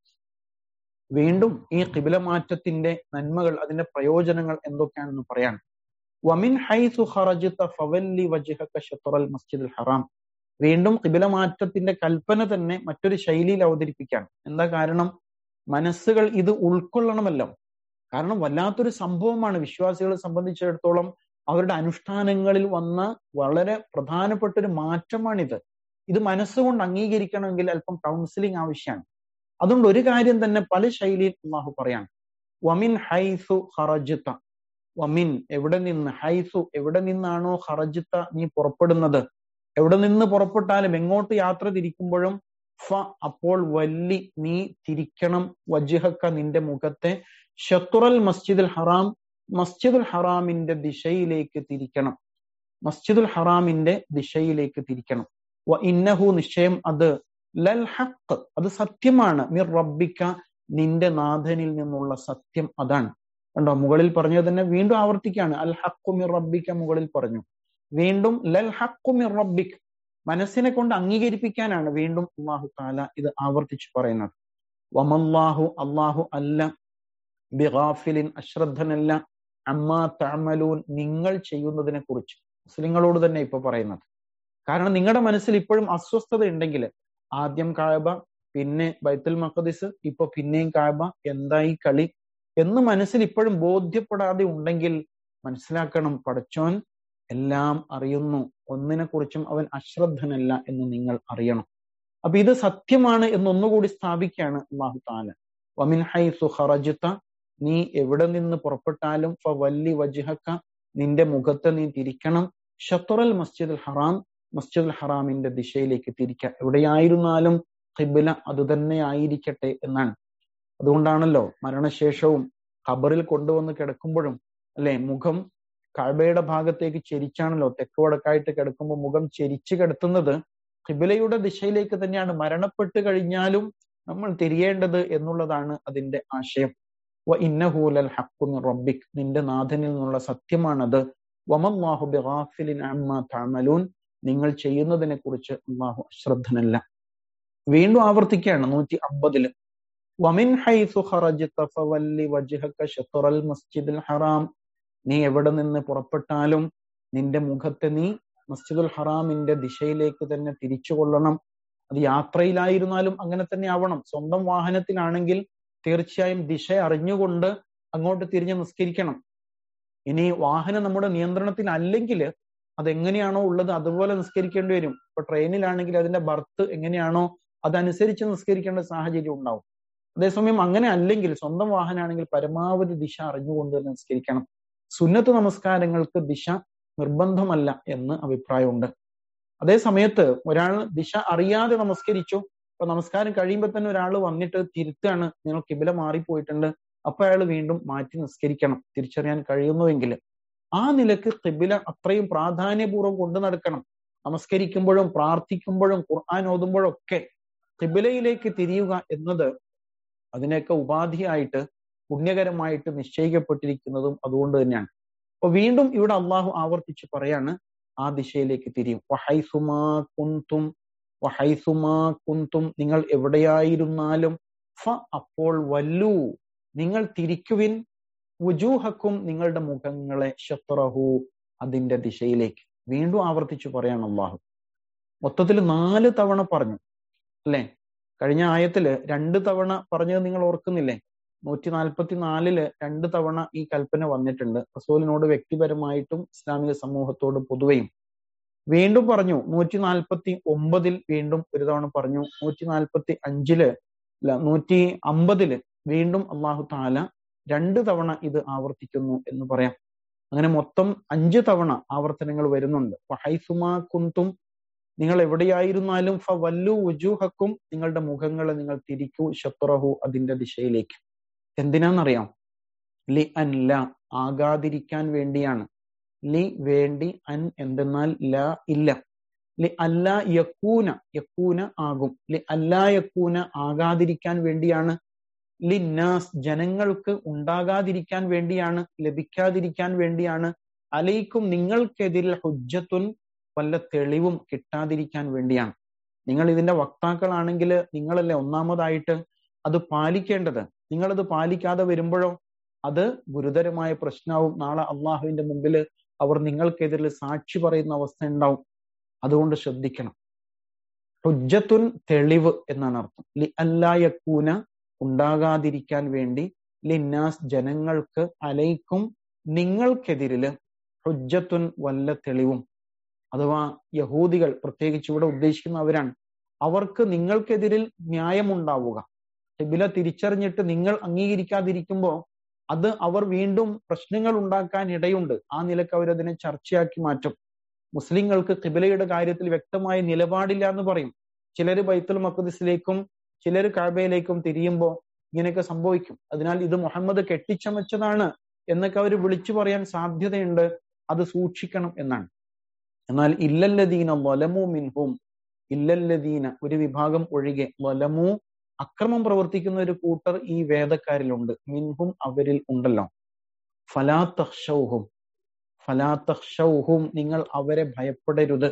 വീണ്ടും ഈ കിബില മാറ്റത്തിന്റെ നന്മകൾ അതിന്റെ പ്രയോജനങ്ങൾ എന്തൊക്കെയാണെന്ന് പറയാൻ വമിൻ ഹൈസു ഖറജിത ഫവല്ലി വജ്ഹക ഷത്റൽ മസ്ജിദുൽ ഹറാം വീണ്ടും കിബില മാറ്റത്തിന്റെ കൽപ്പന തന്നെ മറ്റൊരു ശൈലിയിൽ അവതരിപ്പിക്കാൻ എന്താ കാരണം മനസ്സുകൾ ഇത് ഉൾക്കൊള്ളണമല്ലോ കാരണം വല്ലാത്തൊരു സംഭവമാണ് വിശ്വാസികളെ സംബന്ധിച്ചിടത്തോളം അവരുടെ അനുഷ്ഠാനങ്ങളിൽ വന്ന വളരെ പ്രധാനപ്പെട്ട ഒരു മാറ്റമാണിത് ഇത് മനസ്സുകൊണ്ട് അംഗീകരിക്കണമെങ്കിൽ അല്പം കൗൺസിലിംഗ് ആവശ്യമാണ് അതുകൊണ്ട് ഒരു കാര്യം തന്നെ പല ശൈലിയിൽ അള്ളാഹു പറയാണ് വമിൻ ഹൈസു ഹറജിത്ത വമിൻ എവിടെ നിന്ന് ഹൈസു എവിടെ നിന്നാണോ ഹറജിത്ത നീ പുറപ്പെടുന്നത് എവിടെ നിന്ന് പുറപ്പെട്ടാലും എങ്ങോട്ട് യാത്ര തിരിക്കുമ്പോഴും ഫ അപ്പോൾ വല്ലി നീ തിരിക്കണം വജിഹക്ക നിന്റെ മുഖത്തെ ഷത്തുറൽ മസ്ജിദുൽ ഹറാം മസ്ജിദുൽ ഹറാമിന്റെ ദിശയിലേക്ക് തിരിക്കണം മസ്ജിദുൽ ഹറാമിന്റെ ദിശയിലേക്ക് തിരിക്കണം വ ഇന്നഹു നിശ്ചയം അത് ലൽ ഹക്ക് അത് സത്യമാണ് മിർ റബ്ബിക്ക നിന്റെ നാഥനിൽ നിന്നുള്ള സത്യം അതാണ് കണ്ടോ മുകളിൽ പറഞ്ഞത് തന്നെ വീണ്ടും ആവർത്തിക്കാണ് അൽ ഹക്കു മിർ റബ്ബിക്ക മുകളിൽ പറഞ്ഞു വീണ്ടും ലൽ ഹക്കു മിർ റബ്ബിക് മനസ്സിനെ കൊണ്ട് അംഗീകരിപ്പിക്കാനാണ് വീണ്ടും അള്ളാഹു താല ഇത് ആവർത്തിച്ചു പറയുന്നത് വമല്ലാഹു അള്ളാഹു അല്ല ബിഗാഫിലിൻ അശ്രദ്ധനല്ല അമ്മാ തഅമലൂൻ നിങ്ങൾ ചെയ്യുന്നതിനെ കുറിച്ച് മുസ്ലിങ്ങളോട് തന്നെ ഇപ്പൊ പറയുന്നത് കാരണം നിങ്ങളുടെ മനസ്സിൽ ഇപ്പോഴും അസ്വസ്ഥത ഉണ്ടെങ്കിൽ ആദ്യം കായബ പിന്നെ ബൈത്തുൽ മഖദിസ് ഇപ്പൊ പിന്നെയും കായബ എന്തായി കളി എന്ന് മനസ്സിൽ ഇപ്പോഴും ബോധ്യപ്പെടാതെ ഉണ്ടെങ്കിൽ മനസ്സിലാക്കണം പടച്ചോൻ എല്ലാം അറിയുന്നു ഒന്നിനെ കുറിച്ചും അവൻ അശ്രദ്ധനല്ല എന്ന് നിങ്ങൾ അറിയണം അപ്പൊ ഇത് സത്യമാണ് എന്നൊന്നുകൂടി സ്ഥാപിക്കുകയാണ് അള്ളാഹു താല വമിൻ ഹൈസു ഖറജ്ത നീ എവിടെ നിന്ന് പുറപ്പെട്ടാലും ഫവല്ലി വജ്ഹക്ക നിന്റെ മുഖത്തെ നീ തിരിക്കണം ഷത്തറൽ മസ്ജിദുൽ ഹറാം മസ്ജിദുൽ ഹറാമിന്റെ ദിശയിലേക്ക് തിരിക്കുക എവിടെയായിരുന്നാലും ഖിബില അത് തന്നെ ആയിരിക്കട്ടെ എന്നാണ് അതുകൊണ്ടാണല്ലോ മരണശേഷവും ഖബറിൽ കൊണ്ടുവന്ന് കിടക്കുമ്പോഴും അല്ലെ മുഖം കഴബയുടെ ഭാഗത്തേക്ക് ചെരിച്ചാണല്ലോ തെക്ക് വടക്കായിട്ട് കിടക്കുമ്പോൾ മുഖം ചെരിച്ചു കിടത്തുന്നത് ഖിബിലയുടെ ദിശയിലേക്ക് തന്നെയാണ് മരണപ്പെട്ട് കഴിഞ്ഞാലും നമ്മൾ തിരിയേണ്ടത് എന്നുള്ളതാണ് അതിന്റെ ആശയം വ ഇന്നഹൂലൽ ഹക്കുന്ന് റബ്ബിക് നിന്റെ നാഥനിൽ നിന്നുള്ള സത്യമാണത് വമല്ലാഹു ബിഗാഫിലിൻ അമ്മ തഅമലൂൻ നിങ്ങൾ ചെയ്യുന്നതിനെ കുറിച്ച് അള്ളാഹു അശ്രദ്ധനല്ല വീണ്ടും ആവർത്തിക്കുകയാണ് നൂറ്റി അമ്പതില് വമിൻ ഹൈസു ഖറജ്ത ഫവല്ലി വജ്ഹക ശത്റൽ മസ്ജിദുൽ ഹറാം നീ എവിടെ നിന്ന് പുറപ്പെട്ടാലും നിന്റെ മുഖത്തെ നീ മസ്ജിദുൽ ഹറാമിന്റെ ദിശയിലേക്ക് തന്നെ തിരിച്ചു കൊള്ളണം അത് യാത്രയിലായിരുന്നാലും അങ്ങനെ തന്നെ ആവണം സ്വന്തം വാഹനത്തിലാണെങ്കിൽ തീർച്ചയായും ദിശ അറിഞ്ഞുകൊണ്ട് അങ്ങോട്ട് തിരിഞ്ഞ് നിസ്കരിക്കണം ഇനി വാഹനം നമ്മുടെ നിയന്ത്രണത്തിൽ അല്ലെങ്കിൽ അതെങ്ങനെയാണോ ഉള്ളത് അതുപോലെ നിസ്കരിക്കേണ്ടി വരും ഇപ്പൊ ട്രെയിനിലാണെങ്കിൽ അതിന്റെ ബർത്ത് എങ്ങനെയാണോ അതനുസരിച്ച് നിസ്കരിക്കേണ്ട സാഹചര്യം ഉണ്ടാവും അതേസമയം അങ്ങനെ അല്ലെങ്കിൽ സ്വന്തം വാഹനമാണെങ്കിൽ പരമാവധി ദിശ അറിഞ്ഞുകൊണ്ട് തന്നെ നിസ്കരിക്കണം സുന്നത്ത് നമസ്കാരങ്ങൾക്ക് ദിശ നിർബന്ധമല്ല എന്ന് അഭിപ്രായമുണ്ട് അതേ സമയത്ത് ഒരാൾ ദിശ അറിയാതെ നമസ്കരിച്ചു അപ്പൊ നമസ്കാരം കഴിയുമ്പോൾ തന്നെ ഒരാൾ വന്നിട്ട് തിരുത്താണ് നിങ്ങൾ കിബില മാറിപ്പോയിട്ടുണ്ട് അപ്പൊ അയാൾ വീണ്ടും മാറ്റി നിസ്കരിക്കണം തിരിച്ചറിയാൻ കഴിയുന്നുവെങ്കിൽ ആ നിലക്ക് കിബില അത്രയും പ്രാധാന്യപൂർവ്വം കൊണ്ടു നടക്കണം നമസ്കരിക്കുമ്പോഴും പ്രാർത്ഥിക്കുമ്പോഴും ഖുർആൻ ഓതുമ്പോഴും ഒക്കെ കിബിലയിലേക്ക് തിരിയുക എന്നത് അതിനൊക്കെ ഉപാധിയായിട്ട് പുണ്യകരമായിട്ട് നിശ്ചയിക്കപ്പെട്ടിരിക്കുന്നതും അതുകൊണ്ട് തന്നെയാണ് അപ്പൊ വീണ്ടും ഇവിടെ അള്ളാഹു ആവർത്തിച്ച് പറയാണ് ആ ദിശയിലേക്ക് തിരിയും വഹൈസുമാ കുന്തും വഹൈസുമാ കുന്തും നിങ്ങൾ എവിടെയായിരുന്നാലും ഫ അപ്പോൾ വല്ലു നിങ്ങൾ തിരിക്കുവിൻ വുജൂഹക്കും നിങ്ങളുടെ മുഖങ്ങളെ ഷത്രഹു അതിന്റെ ദിശയിലേക്ക് വീണ്ടും ആവർത്തിച്ചു പറയാണ് അള്ളാഹു മൊത്തത്തിൽ നാല് തവണ പറഞ്ഞു അല്ലെ കഴിഞ്ഞ ആയത്തില് രണ്ട് തവണ പറഞ്ഞത് നിങ്ങൾ ഓർക്കുന്നില്ലേ നൂറ്റി നാൽപ്പത്തി നാലില് രണ്ട് തവണ ഈ കൽപ്പന വന്നിട്ടുണ്ട് റസൂലിനോട് വ്യക്തിപരമായിട്ടും ഇസ്ലാമിക സമൂഹത്തോട് പൊതുവെയും വീണ്ടും പറഞ്ഞു നൂറ്റി നാൽപ്പത്തി ഒമ്പതിൽ വീണ്ടും ഒരു തവണ പറഞ്ഞു നൂറ്റി നാൽപ്പത്തി അഞ്ചില് അല്ല നൂറ്റി അമ്പതില് വീണ്ടും അള്ളാഹു താല രണ്ട് തവണ ഇത് ആവർത്തിക്കുന്നു എന്ന് പറയാം അങ്ങനെ മൊത്തം അഞ്ച് തവണ ആവർത്തനങ്ങൾ വരുന്നുണ്ട് ഹൈസുമാ കുന്തും നിങ്ങൾ എവിടെയായിരുന്നാലും ഫ വല്ലു ഉജൂഹക്കും നിങ്ങളുടെ മുഖങ്ങളെ നിങ്ങൾ തിരിക്കൂ ഷത്രഹു അതിന്റെ ദിശയിലേക്ക് എന്തിനാന്നറിയാം ലി അൻ ല ആകാതിരിക്കാൻ വേണ്ടിയാണ് ലി വേണ്ടി അൻ എന്തെന്നാൽ ല ഇല്ല ലി അല്ല യക്കൂന യക്കൂന ആകും ലി അല്ല യക്കൂന ആകാതിരിക്കാൻ വേണ്ടിയാണ് ലിന്നാസ് ജനങ്ങൾക്ക് ഉണ്ടാകാതിരിക്കാൻ വേണ്ടിയാണ് ലഭിക്കാതിരിക്കാൻ വേണ്ടിയാണ് അലൈക്കും നിങ്ങൾക്കെതിരിൽ ഹുജ്ജത്തുൻ വല്ല തെളിവും കിട്ടാതിരിക്കാൻ വേണ്ടിയാണ് നിങ്ങൾ ഇതിന്റെ വക്താക്കളാണെങ്കിൽ നിങ്ങളല്ലേ ഒന്നാമതായിട്ട് അത് പാലിക്കേണ്ടത് നിങ്ങളത് പാലിക്കാതെ വരുമ്പോഴോ അത് ഗുരുതരമായ പ്രശ്നവും നാളെ അള്ളാഹുവിന്റെ മുമ്പിൽ അവർ നിങ്ങൾക്കെതിരിൽ സാക്ഷി പറയുന്ന അവസ്ഥ ഉണ്ടാവും അതുകൊണ്ട് ശ്രദ്ധിക്കണം ഹുജ്ജത്തുൻ തെളിവ് എന്നാണ് അർത്ഥം ലി അല്ലായക്കൂന ഉണ്ടാകാതിരിക്കാൻ വേണ്ടി ലിന്നാസ് ജനങ്ങൾക്ക് അലൈക്കും നിങ്ങൾക്കെതിരില് ഹുജ്ജത്തുൻ വല്ല തെളിവും അഥവാ യഹൂദികൾ പ്രത്യേകിച്ച് ഇവിടെ ഉദ്ദേശിക്കുന്നവരാണ് അവർക്ക് നിങ്ങൾക്കെതിരിൽ ന്യായമുണ്ടാവുക ഹിബില തിരിച്ചറിഞ്ഞിട്ട് നിങ്ങൾ അംഗീകരിക്കാതിരിക്കുമ്പോൾ അത് അവർ വീണ്ടും പ്രശ്നങ്ങൾ ഉണ്ടാക്കാൻ ഇടയുണ്ട് ആ നിലക്ക് അവരതിനെ ചർച്ചയാക്കി മാറ്റും മുസ്ലിങ്ങൾക്ക് കിബിലയുടെ കാര്യത്തിൽ വ്യക്തമായ നിലപാടില്ല എന്ന് പറയും ചിലർ ബൈത്തുൽ മഖദിസിലേക്കും ചിലർ കാബയിലേക്കും തിരിയുമ്പോൾ ഇങ്ങനെയൊക്കെ സംഭവിക്കും അതിനാൽ ഇത് മുഹമ്മദ് കെട്ടിച്ചമച്ചതാണ് എന്നൊക്കെ അവർ വിളിച്ചു പറയാൻ സാധ്യതയുണ്ട് അത് സൂക്ഷിക്കണം എന്നാണ് എന്നാൽ ഇല്ലല്ലദീന വലമു മിൻഹും ഇല്ലല്ലദീന ഒരു വിഭാഗം ഒഴികെ വലമു അക്രമം പ്രവർത്തിക്കുന്ന ഒരു കൂട്ടർ ഈ വേദക്കാരിലുണ്ട് മിൻഹും അവരിൽ ഉണ്ടല്ലോ ഫലാത്തഹ്ഷൗഹും ഫലാത്തഹ്ഷൗഹും നിങ്ങൾ അവരെ ഭയപ്പെടരുത്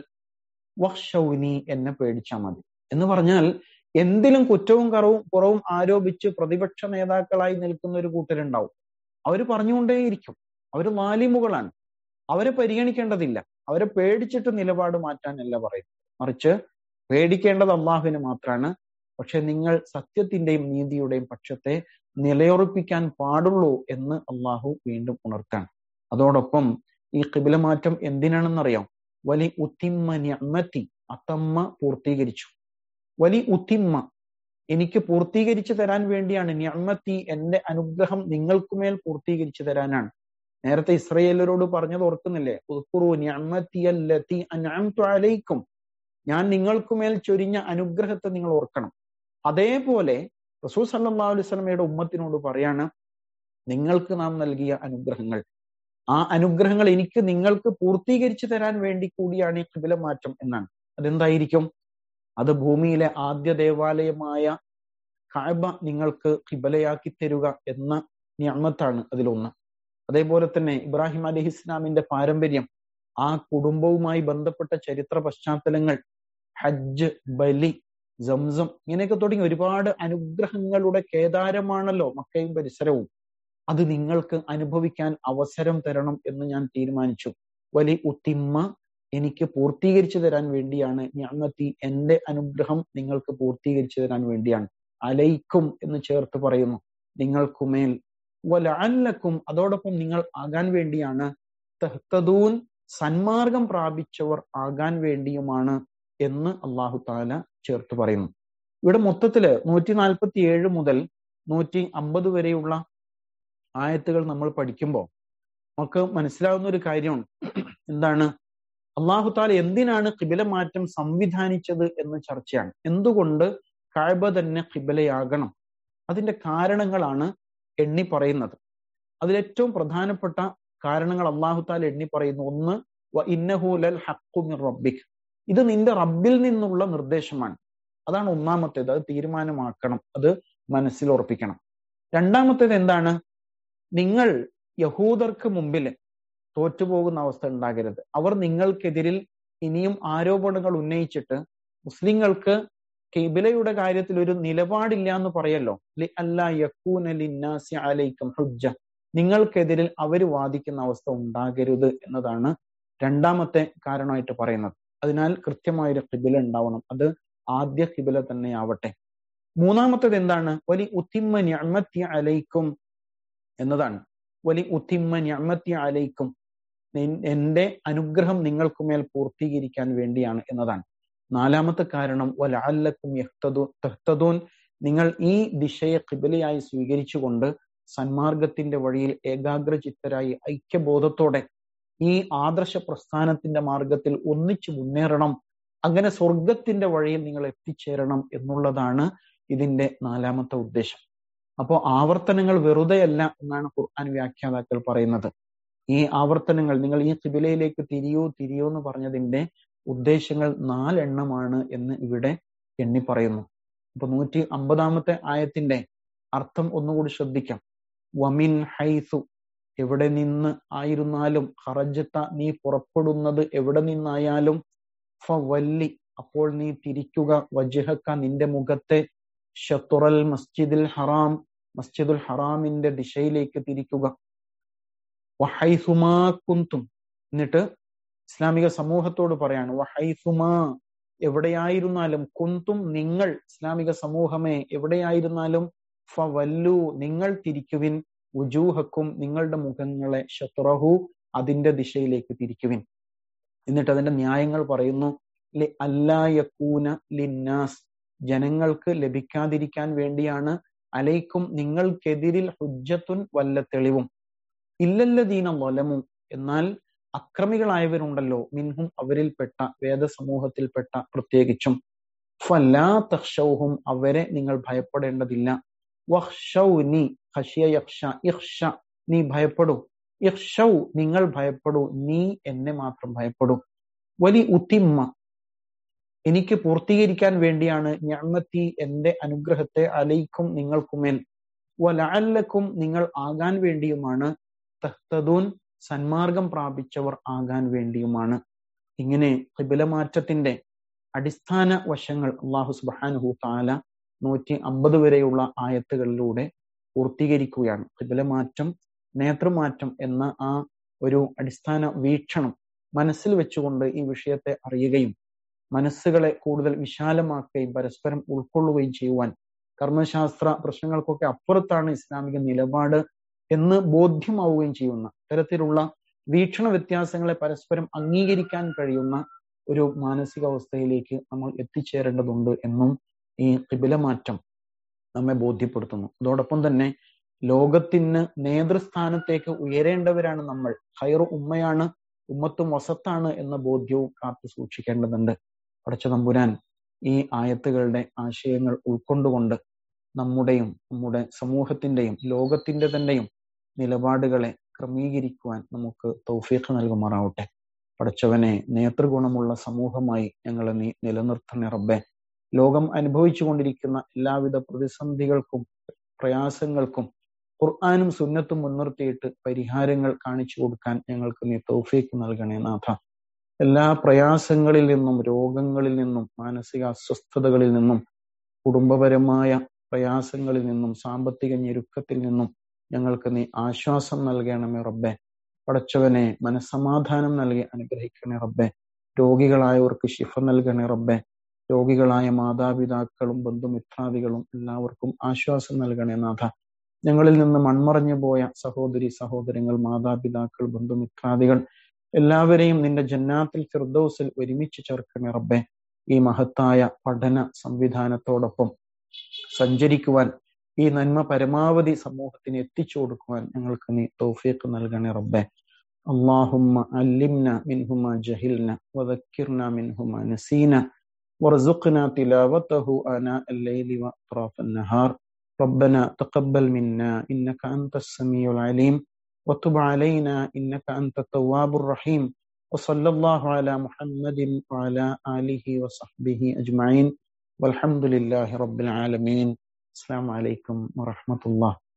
വഹ്ഷൗനി എന്നെ പേടിച്ചാൽ മതി എന്ന് പറഞ്ഞാൽ എന്തിലും കുറ്റവും കുറവും കുറവും ആരോപിച്ച് പ്രതിപക്ഷ നേതാക്കളായി നിൽക്കുന്ന ഒരു കൂട്ടരുണ്ടാവും അവർ പറഞ്ഞുകൊണ്ടേയിരിക്കും അവർ വാലിമുകളാണ് അവരെ പരിഗണിക്കേണ്ടതില്ല അവരെ പേടിച്ചിട്ട് നിലപാട് മാറ്റാനല്ല പറയുന്നത് മറിച്ച് പേടിക്കേണ്ടത് അള്ളാഹുവിന് മാത്രമാണ് പക്ഷെ നിങ്ങൾ സത്യത്തിന്റെയും നീതിയുടെയും പക്ഷത്തെ നിലയുറപ്പിക്കാൻ പാടുള്ളൂ എന്ന് അള്ളാഹു വീണ്ടും ഉണർത്താണ് അതോടൊപ്പം ഈ കിബില മാറ്റം എന്തിനാണെന്നറിയാം വലി ഉത്തിമ്മ ഞമ്മത്തി അത്തമ്മ പൂർത്തീകരിച്ചു വലി ഉത്തിമ്മ എനിക്ക് പൂർത്തീകരിച്ചു തരാൻ വേണ്ടിയാണ് ഞമ്മത്തി എന്റെ അനുഗ്രഹം നിങ്ങൾക്കുമേൽ പൂർത്തീകരിച്ചു തരാനാണ് നേരത്തെ ഇസ്രയേലരോട് പറഞ്ഞത് ഓർക്കുന്നില്ലേ ഉൾക്കുറു ഞമ്മത്തിയല്ലത്തി അൻഅംതു അലൈക്കും ഞാൻ നിങ്ങൾക്കുമേൽ ചൊരിഞ്ഞ അനുഗ്രഹത്തെ നിങ്ങൾ ഓർക്കണം അതേപോലെ റസൂൽ സല്ലാ അലൈഹി സ്വലമയുടെ ഉമ്മത്തിനോട് പറയാണ് നിങ്ങൾക്ക് നാം നൽകിയ അനുഗ്രഹങ്ങൾ ആ അനുഗ്രഹങ്ങൾ എനിക്ക് നിങ്ങൾക്ക് പൂർത്തീകരിച്ചു തരാൻ വേണ്ടി കൂടിയാണ് ഈ കിബില മാറ്റം എന്നാണ് അതെന്തായിരിക്കും അത് ഭൂമിയിലെ ആദ്യ ദേവാലയമായ കാബ നിങ്ങൾക്ക് കിബലയാക്കി തരുക എന്ന ഞാമത്താണ് അതിലൊന്ന് അതേപോലെ തന്നെ ഇബ്രാഹിം അലി ഇസ്ലാമിന്റെ പാരമ്പര്യം ആ കുടുംബവുമായി ബന്ധപ്പെട്ട ചരിത്ര പശ്ചാത്തലങ്ങൾ ഹജ്ജ് ബലി സംസം ഇങ്ങനെയൊക്കെ തുടങ്ങി ഒരുപാട് അനുഗ്രഹങ്ങളുടെ കേദാരമാണല്ലോ മക്കയും പരിസരവും അത് നിങ്ങൾക്ക് അനുഭവിക്കാൻ അവസരം തരണം എന്ന് ഞാൻ തീരുമാനിച്ചു വലി ഉത്തിമ്മ എനിക്ക് പൂർത്തീകരിച്ചു തരാൻ വേണ്ടിയാണ് ഞാമത്തി എന്റെ അനുഗ്രഹം നിങ്ങൾക്ക് പൂർത്തീകരിച്ചു തരാൻ വേണ്ടിയാണ് അലൈക്കും എന്ന് ചേർത്ത് പറയുന്നു നിങ്ങൾക്കുമേൽ വലഅല്ലക്കും അതോടൊപ്പം നിങ്ങൾ ആകാൻ വേണ്ടിയാണ് തെഹ്തദൂൻ സന്മാർഗം പ്രാപിച്ചവർ ആകാൻ വേണ്ടിയുമാണ് എന്ന് അള്ളാഹു താല ചേർത്ത് പറയുന്നു ഇവിടെ മൊത്തത്തില് നൂറ്റി നാൽപ്പത്തി ഏഴ് മുതൽ നൂറ്റി അമ്പത് വരെയുള്ള ആയത്തുകൾ നമ്മൾ പഠിക്കുമ്പോൾ നമുക്ക് മനസ്സിലാവുന്ന ഒരു കാര്യമാണ് എന്താണ് അള്ളാഹു താല എന്തിനാണ് കിബില മാറ്റം സംവിധാനിച്ചത് എന്ന് ചർച്ചയാണ് എന്തുകൊണ്ട് കാഴ്ബ തന്നെ കിബിലയാകണം അതിന്റെ കാരണങ്ങളാണ് എണ്ണി പറയുന്നത് അതിലേറ്റവും പ്രധാനപ്പെട്ട കാരണങ്ങൾ അള്ളാഹു താല എണ്ണി പറയുന്നു ഒന്ന് ഇന്നഹൂലൽ ഹക്കുമിർ റബ്ബിക് ഇത് നിന്റെ റബ്ബിൽ നിന്നുള്ള നിർദ്ദേശമാണ് അതാണ് ഒന്നാമത്തേത് അത് തീരുമാനമാക്കണം അത് മനസ്സിൽ ഉറപ്പിക്കണം രണ്ടാമത്തേത് എന്താണ് നിങ്ങൾ യഹൂദർക്ക് മുമ്പിൽ തോറ്റുപോകുന്ന അവസ്ഥ ഉണ്ടാകരുത് അവർ നിങ്ങൾക്കെതിരിൽ ഇനിയും ആരോപണങ്ങൾ ഉന്നയിച്ചിട്ട് മുസ്ലിങ്ങൾക്ക് കിബിലയുടെ കാര്യത്തിൽ ഒരു നിലപാടില്ല എന്ന് പറയല്ലോ ലി അല്ലാ യക്കൂന ലിന്നാസി അലൈക്കും ഹുജ്ജ നിങ്ങൾക്കെതിരിൽ അവർ വാദിക്കുന്ന അവസ്ഥ ഉണ്ടാകരുത് എന്നതാണ് രണ്ടാമത്തെ കാരണമായിട്ട് പറയുന്നത് അതിനാൽ കൃത്യമായൊരു കിബില ഉണ്ടാവണം അത് ആദ്യ കിബില തന്നെ ആവട്ടെ മൂന്നാമത്തേത് എന്താണ് വലി ഉത്തിമ്മ ഞമ്മത്തി അലൈക്കും എന്നതാണ് വലി ഉത്തിമ്മ ഞമ്മത്തി അലൈക്കും എന്റെ അനുഗ്രഹം നിങ്ങൾക്കുമേൽ പൂർത്തീകരിക്കാൻ വേണ്ടിയാണ് എന്നതാണ് നാലാമത്തെ കാരണം വലഅല്ലക്കും യഹ്തദൂൻ നിങ്ങൾ ഈ ദിശയെ കിബിലയായി സ്വീകരിച്ചുകൊണ്ട് സന്മാർഗത്തിന്റെ വഴിയിൽ ഏകാഗ്രചിത്തരായി ഐക്യബോധത്തോടെ ഈ ആദർശ പ്രസ്ഥാനത്തിന്റെ മാർഗത്തിൽ ഒന്നിച്ചു മുന്നേറണം അങ്ങനെ സ്വർഗത്തിന്റെ വഴിയിൽ നിങ്ങൾ എത്തിച്ചേരണം എന്നുള്ളതാണ് ഇതിന്റെ നാലാമത്തെ ഉദ്ദേശം അപ്പോൾ ആവർത്തനങ്ങൾ വെറുതെയല്ല എന്നാണ് ഖുർആൻ വ്യാഖ്യാതാക്കൾ പറയുന്നത് ഈ ആവർത്തനങ്ങൾ നിങ്ങൾ ഈ കിബിലയിലേക്ക് തിരിയൂ തിരിയൂ എന്ന് പറഞ്ഞതിന്റെ ഉദ്ദേശങ്ങൾ നാലെണ്ണമാണ് എന്ന് ഇവിടെ എണ്ണി പറയുന്നു അപ്പൊ നൂറ്റി അമ്പതാമത്തെ ആയത്തിന്റെ അർത്ഥം ഒന്നുകൂടി ശ്രദ്ധിക്കാം വമിൻ ഹൈസു എവിടെ നിന്ന് ആയിരുന്നാലും ഹറജത്ത നീ പുറപ്പെടുന്നത് എവിടെ നിന്നായാലും ഫവല്ലി അപ്പോൾ നീ തിരിക്കുക വജഹക്ക നിന്റെ മുഖത്തെ ഷത്തുറൽ മസ്ജിദുൽ ഹറാം മസ്ജിദുൽ ഹറാമിന്റെ ദിശയിലേക്ക് തിരിക്കുക വഹൈസുമാ കുന്തും എന്നിട്ട് ഇസ്ലാമിക സമൂഹത്തോട് പറയാണ് വഹൈസുമാ എവിടെയായിരുന്നാലും കുന്തും നിങ്ങൾ ഇസ്ലാമിക സമൂഹമേ എവിടെയായിരുന്നാലും ഫവല്ലു നിങ്ങൾ തിരിക്കുവിൻ ഉജൂഹക്കും നിങ്ങളുടെ മുഖങ്ങളെ ഷത്തുറഹു അതിന്റെ ദിശയിലേക്ക് തിരിക്കുവിൻ എന്നിട്ട് അതിന്റെ ന്യായങ്ങൾ പറയുന്നു ലി അല്ലായക്കൂന ലിന്നാസ് ജനങ്ങൾക്ക് ലഭിക്കാതിരിക്കാൻ വേണ്ടിയാണ് അലൈക്കും നിങ്ങൾക്കെതിരിൽ ഹുജ്ജത്തുൻ വല്ല തെളിവും ഇല്ലല്ലദീന വലമു എന്നാൽ അക്രമികളായവരുണ്ടല്ലോ മിൻഹും അവരിൽപ്പെട്ട വേദസമൂഹത്തിൽപ്പെട്ട പ്രത്യേകിച്ചും ഫല്ലാ തഹ്ഷൗഹും അവരെ നിങ്ങൾ ഭയപ്പെടേണ്ടതില്ല വഹ്ഷൗനി ഹഷിയ യക്ഷ ഇഹ്ഷ നീ ഭയപ്പെടൂ ഇഹ്ഷൗ നിങ്ങൾ ഭയപ്പെടൂ നീ എന്നെ മാത്രം ഭയപ്പെടൂ വലി ഉത്തിമ്മ എനിക്ക് പൂർത്തീകരിക്കാൻ വേണ്ടിയാണ് ഞാമത്തി എന്റെ അനുഗ്രഹത്തെ അലയിക്കും നിങ്ങൾക്കുമേൽ വലഅല്ലക്കും നിങ്ങൾ ആകാൻ വേണ്ടിയുമാണ് തഹ്തദൂൻ സന്മാർഗം പ്രാപിച്ചവർ ആകാൻ വേണ്ടിയുമാണ് ഇങ്ങനെ കിബിലമാറ്റത്തിന്റെ അടിസ്ഥാന വശങ്ങൾ അള്ളാഹു സുബാനുഹു താല നൂറ്റി അമ്പത് വരെയുള്ള ആയത്തുകളിലൂടെ പൂർത്തീകരിക്കുകയാണ് കിബിലമാറ്റം നേതൃമാറ്റം എന്ന ആ ഒരു അടിസ്ഥാന വീക്ഷണം മനസ്സിൽ വെച്ചുകൊണ്ട് ഈ വിഷയത്തെ അറിയുകയും മനസ്സുകളെ കൂടുതൽ വിശാലമാക്കുകയും പരസ്പരം ഉൾക്കൊള്ളുകയും ചെയ്യുവാൻ കർമ്മശാസ്ത്ര പ്രശ്നങ്ങൾക്കൊക്കെ അപ്പുറത്താണ് ഇസ്ലാമിക നിലപാട് എന്ന് ബോധ്യമാവുകയും ചെയ്യുന്ന തരത്തിലുള്ള വീക്ഷണ വ്യത്യാസങ്ങളെ പരസ്പരം അംഗീകരിക്കാൻ കഴിയുന്ന ഒരു മാനസികാവസ്ഥയിലേക്ക് നമ്മൾ എത്തിച്ചേരേണ്ടതുണ്ട് എന്നും ഈ കിബിലമാറ്റം നമ്മെ ബോധ്യപ്പെടുത്തുന്നു അതോടൊപ്പം തന്നെ ലോകത്തിന് നേതൃസ്ഥാനത്തേക്ക് ഉയരേണ്ടവരാണ് നമ്മൾ ഹൈറു ഉമ്മയാണ് ഉമ്മത്തും വസത്താണ് എന്ന ബോധ്യവും കാത്തു സൂക്ഷിക്കേണ്ടതുണ്ട് പടച്ച തമ്പുരാൻ ഈ ആയത്തുകളുടെ ആശയങ്ങൾ ഉൾക്കൊണ്ടുകൊണ്ട് നമ്മുടെയും നമ്മുടെ സമൂഹത്തിന്റെയും ലോകത്തിന്റെ തന്നെയും നിലപാടുകളെ ക്രമീകരിക്കുവാൻ നമുക്ക് തൗഫീഖ് നൽകുമാറാവട്ടെ പടച്ചവനെ നേതൃഗുണമുള്ള സമൂഹമായി ഞങ്ങളെ നീ നിലനിർത്തണേ റബ്ബെ ലോകം അനുഭവിച്ചു കൊണ്ടിരിക്കുന്ന എല്ലാവിധ പ്രതിസന്ധികൾക്കും പ്രയാസങ്ങൾക്കും ഖുർആാനും സുന്നത്തും മുൻനിർത്തിയിട്ട് പരിഹാരങ്ങൾ കാണിച്ചു കൊടുക്കാൻ ഞങ്ങൾക്ക് നീ തൗഫീക്ക് നൽകണേ നാഥ എല്ലാ പ്രയാസങ്ങളിൽ നിന്നും രോഗങ്ങളിൽ നിന്നും മാനസിക അസ്വസ്ഥതകളിൽ നിന്നും കുടുംബപരമായ പ്രയാസങ്ങളിൽ നിന്നും സാമ്പത്തിക ഞെരുക്കത്തിൽ നിന്നും ഞങ്ങൾക്ക് നീ ആശ്വാസം നൽകണമേ റബ്ബെ പടച്ചവനെ മനസ്സമാധാനം നൽകി അനുഗ്രഹിക്കണേ റബ്ബെ രോഗികളായവർക്ക് ശിഫ നൽകണേ റബ്ബെ രോഗികളായ മാതാപിതാക്കളും ബന്ധുമിത്രാദികളും എല്ലാവർക്കും ആശ്വാസം നൽകണേ നാഥ ഞങ്ങളിൽ നിന്ന് മൺമറഞ്ഞു പോയ സഹോദരി സഹോദരങ്ങൾ മാതാപിതാക്കൾ ബന്ധുമിത്രാദികൾ എല്ലാവരെയും നിന്റെ ജന്നാത്തിൽ ഫിർദൌസിൽ ഒരുമിച്ച് ചേർക്കണേ റബ്ബെ ഈ മഹത്തായ പഠന സംവിധാനത്തോടൊപ്പം സഞ്ചരിക്കുവാൻ ഈ നന്മ പരമാവധി സമൂഹത്തിന് എത്തിച്ചു കൊടുക്കുവാൻ ഞങ്ങൾക്ക് നീ തൗഫീഖ് നൽകണേ റബ്ബെ اللهم علمنا منهما جهلنا وذكرنا منهما نسينا وارزقنا تلاوته آناء الليل وأطراف النهار ربنا تقبل منا إنك أنت السميع العليم وتب علينا إنك أنت التواب الرحيم وصلى الله على محمد وعلى آله وصحبه أجمعين والحمد لله رب العالمين السلام عليكم ورحمة الله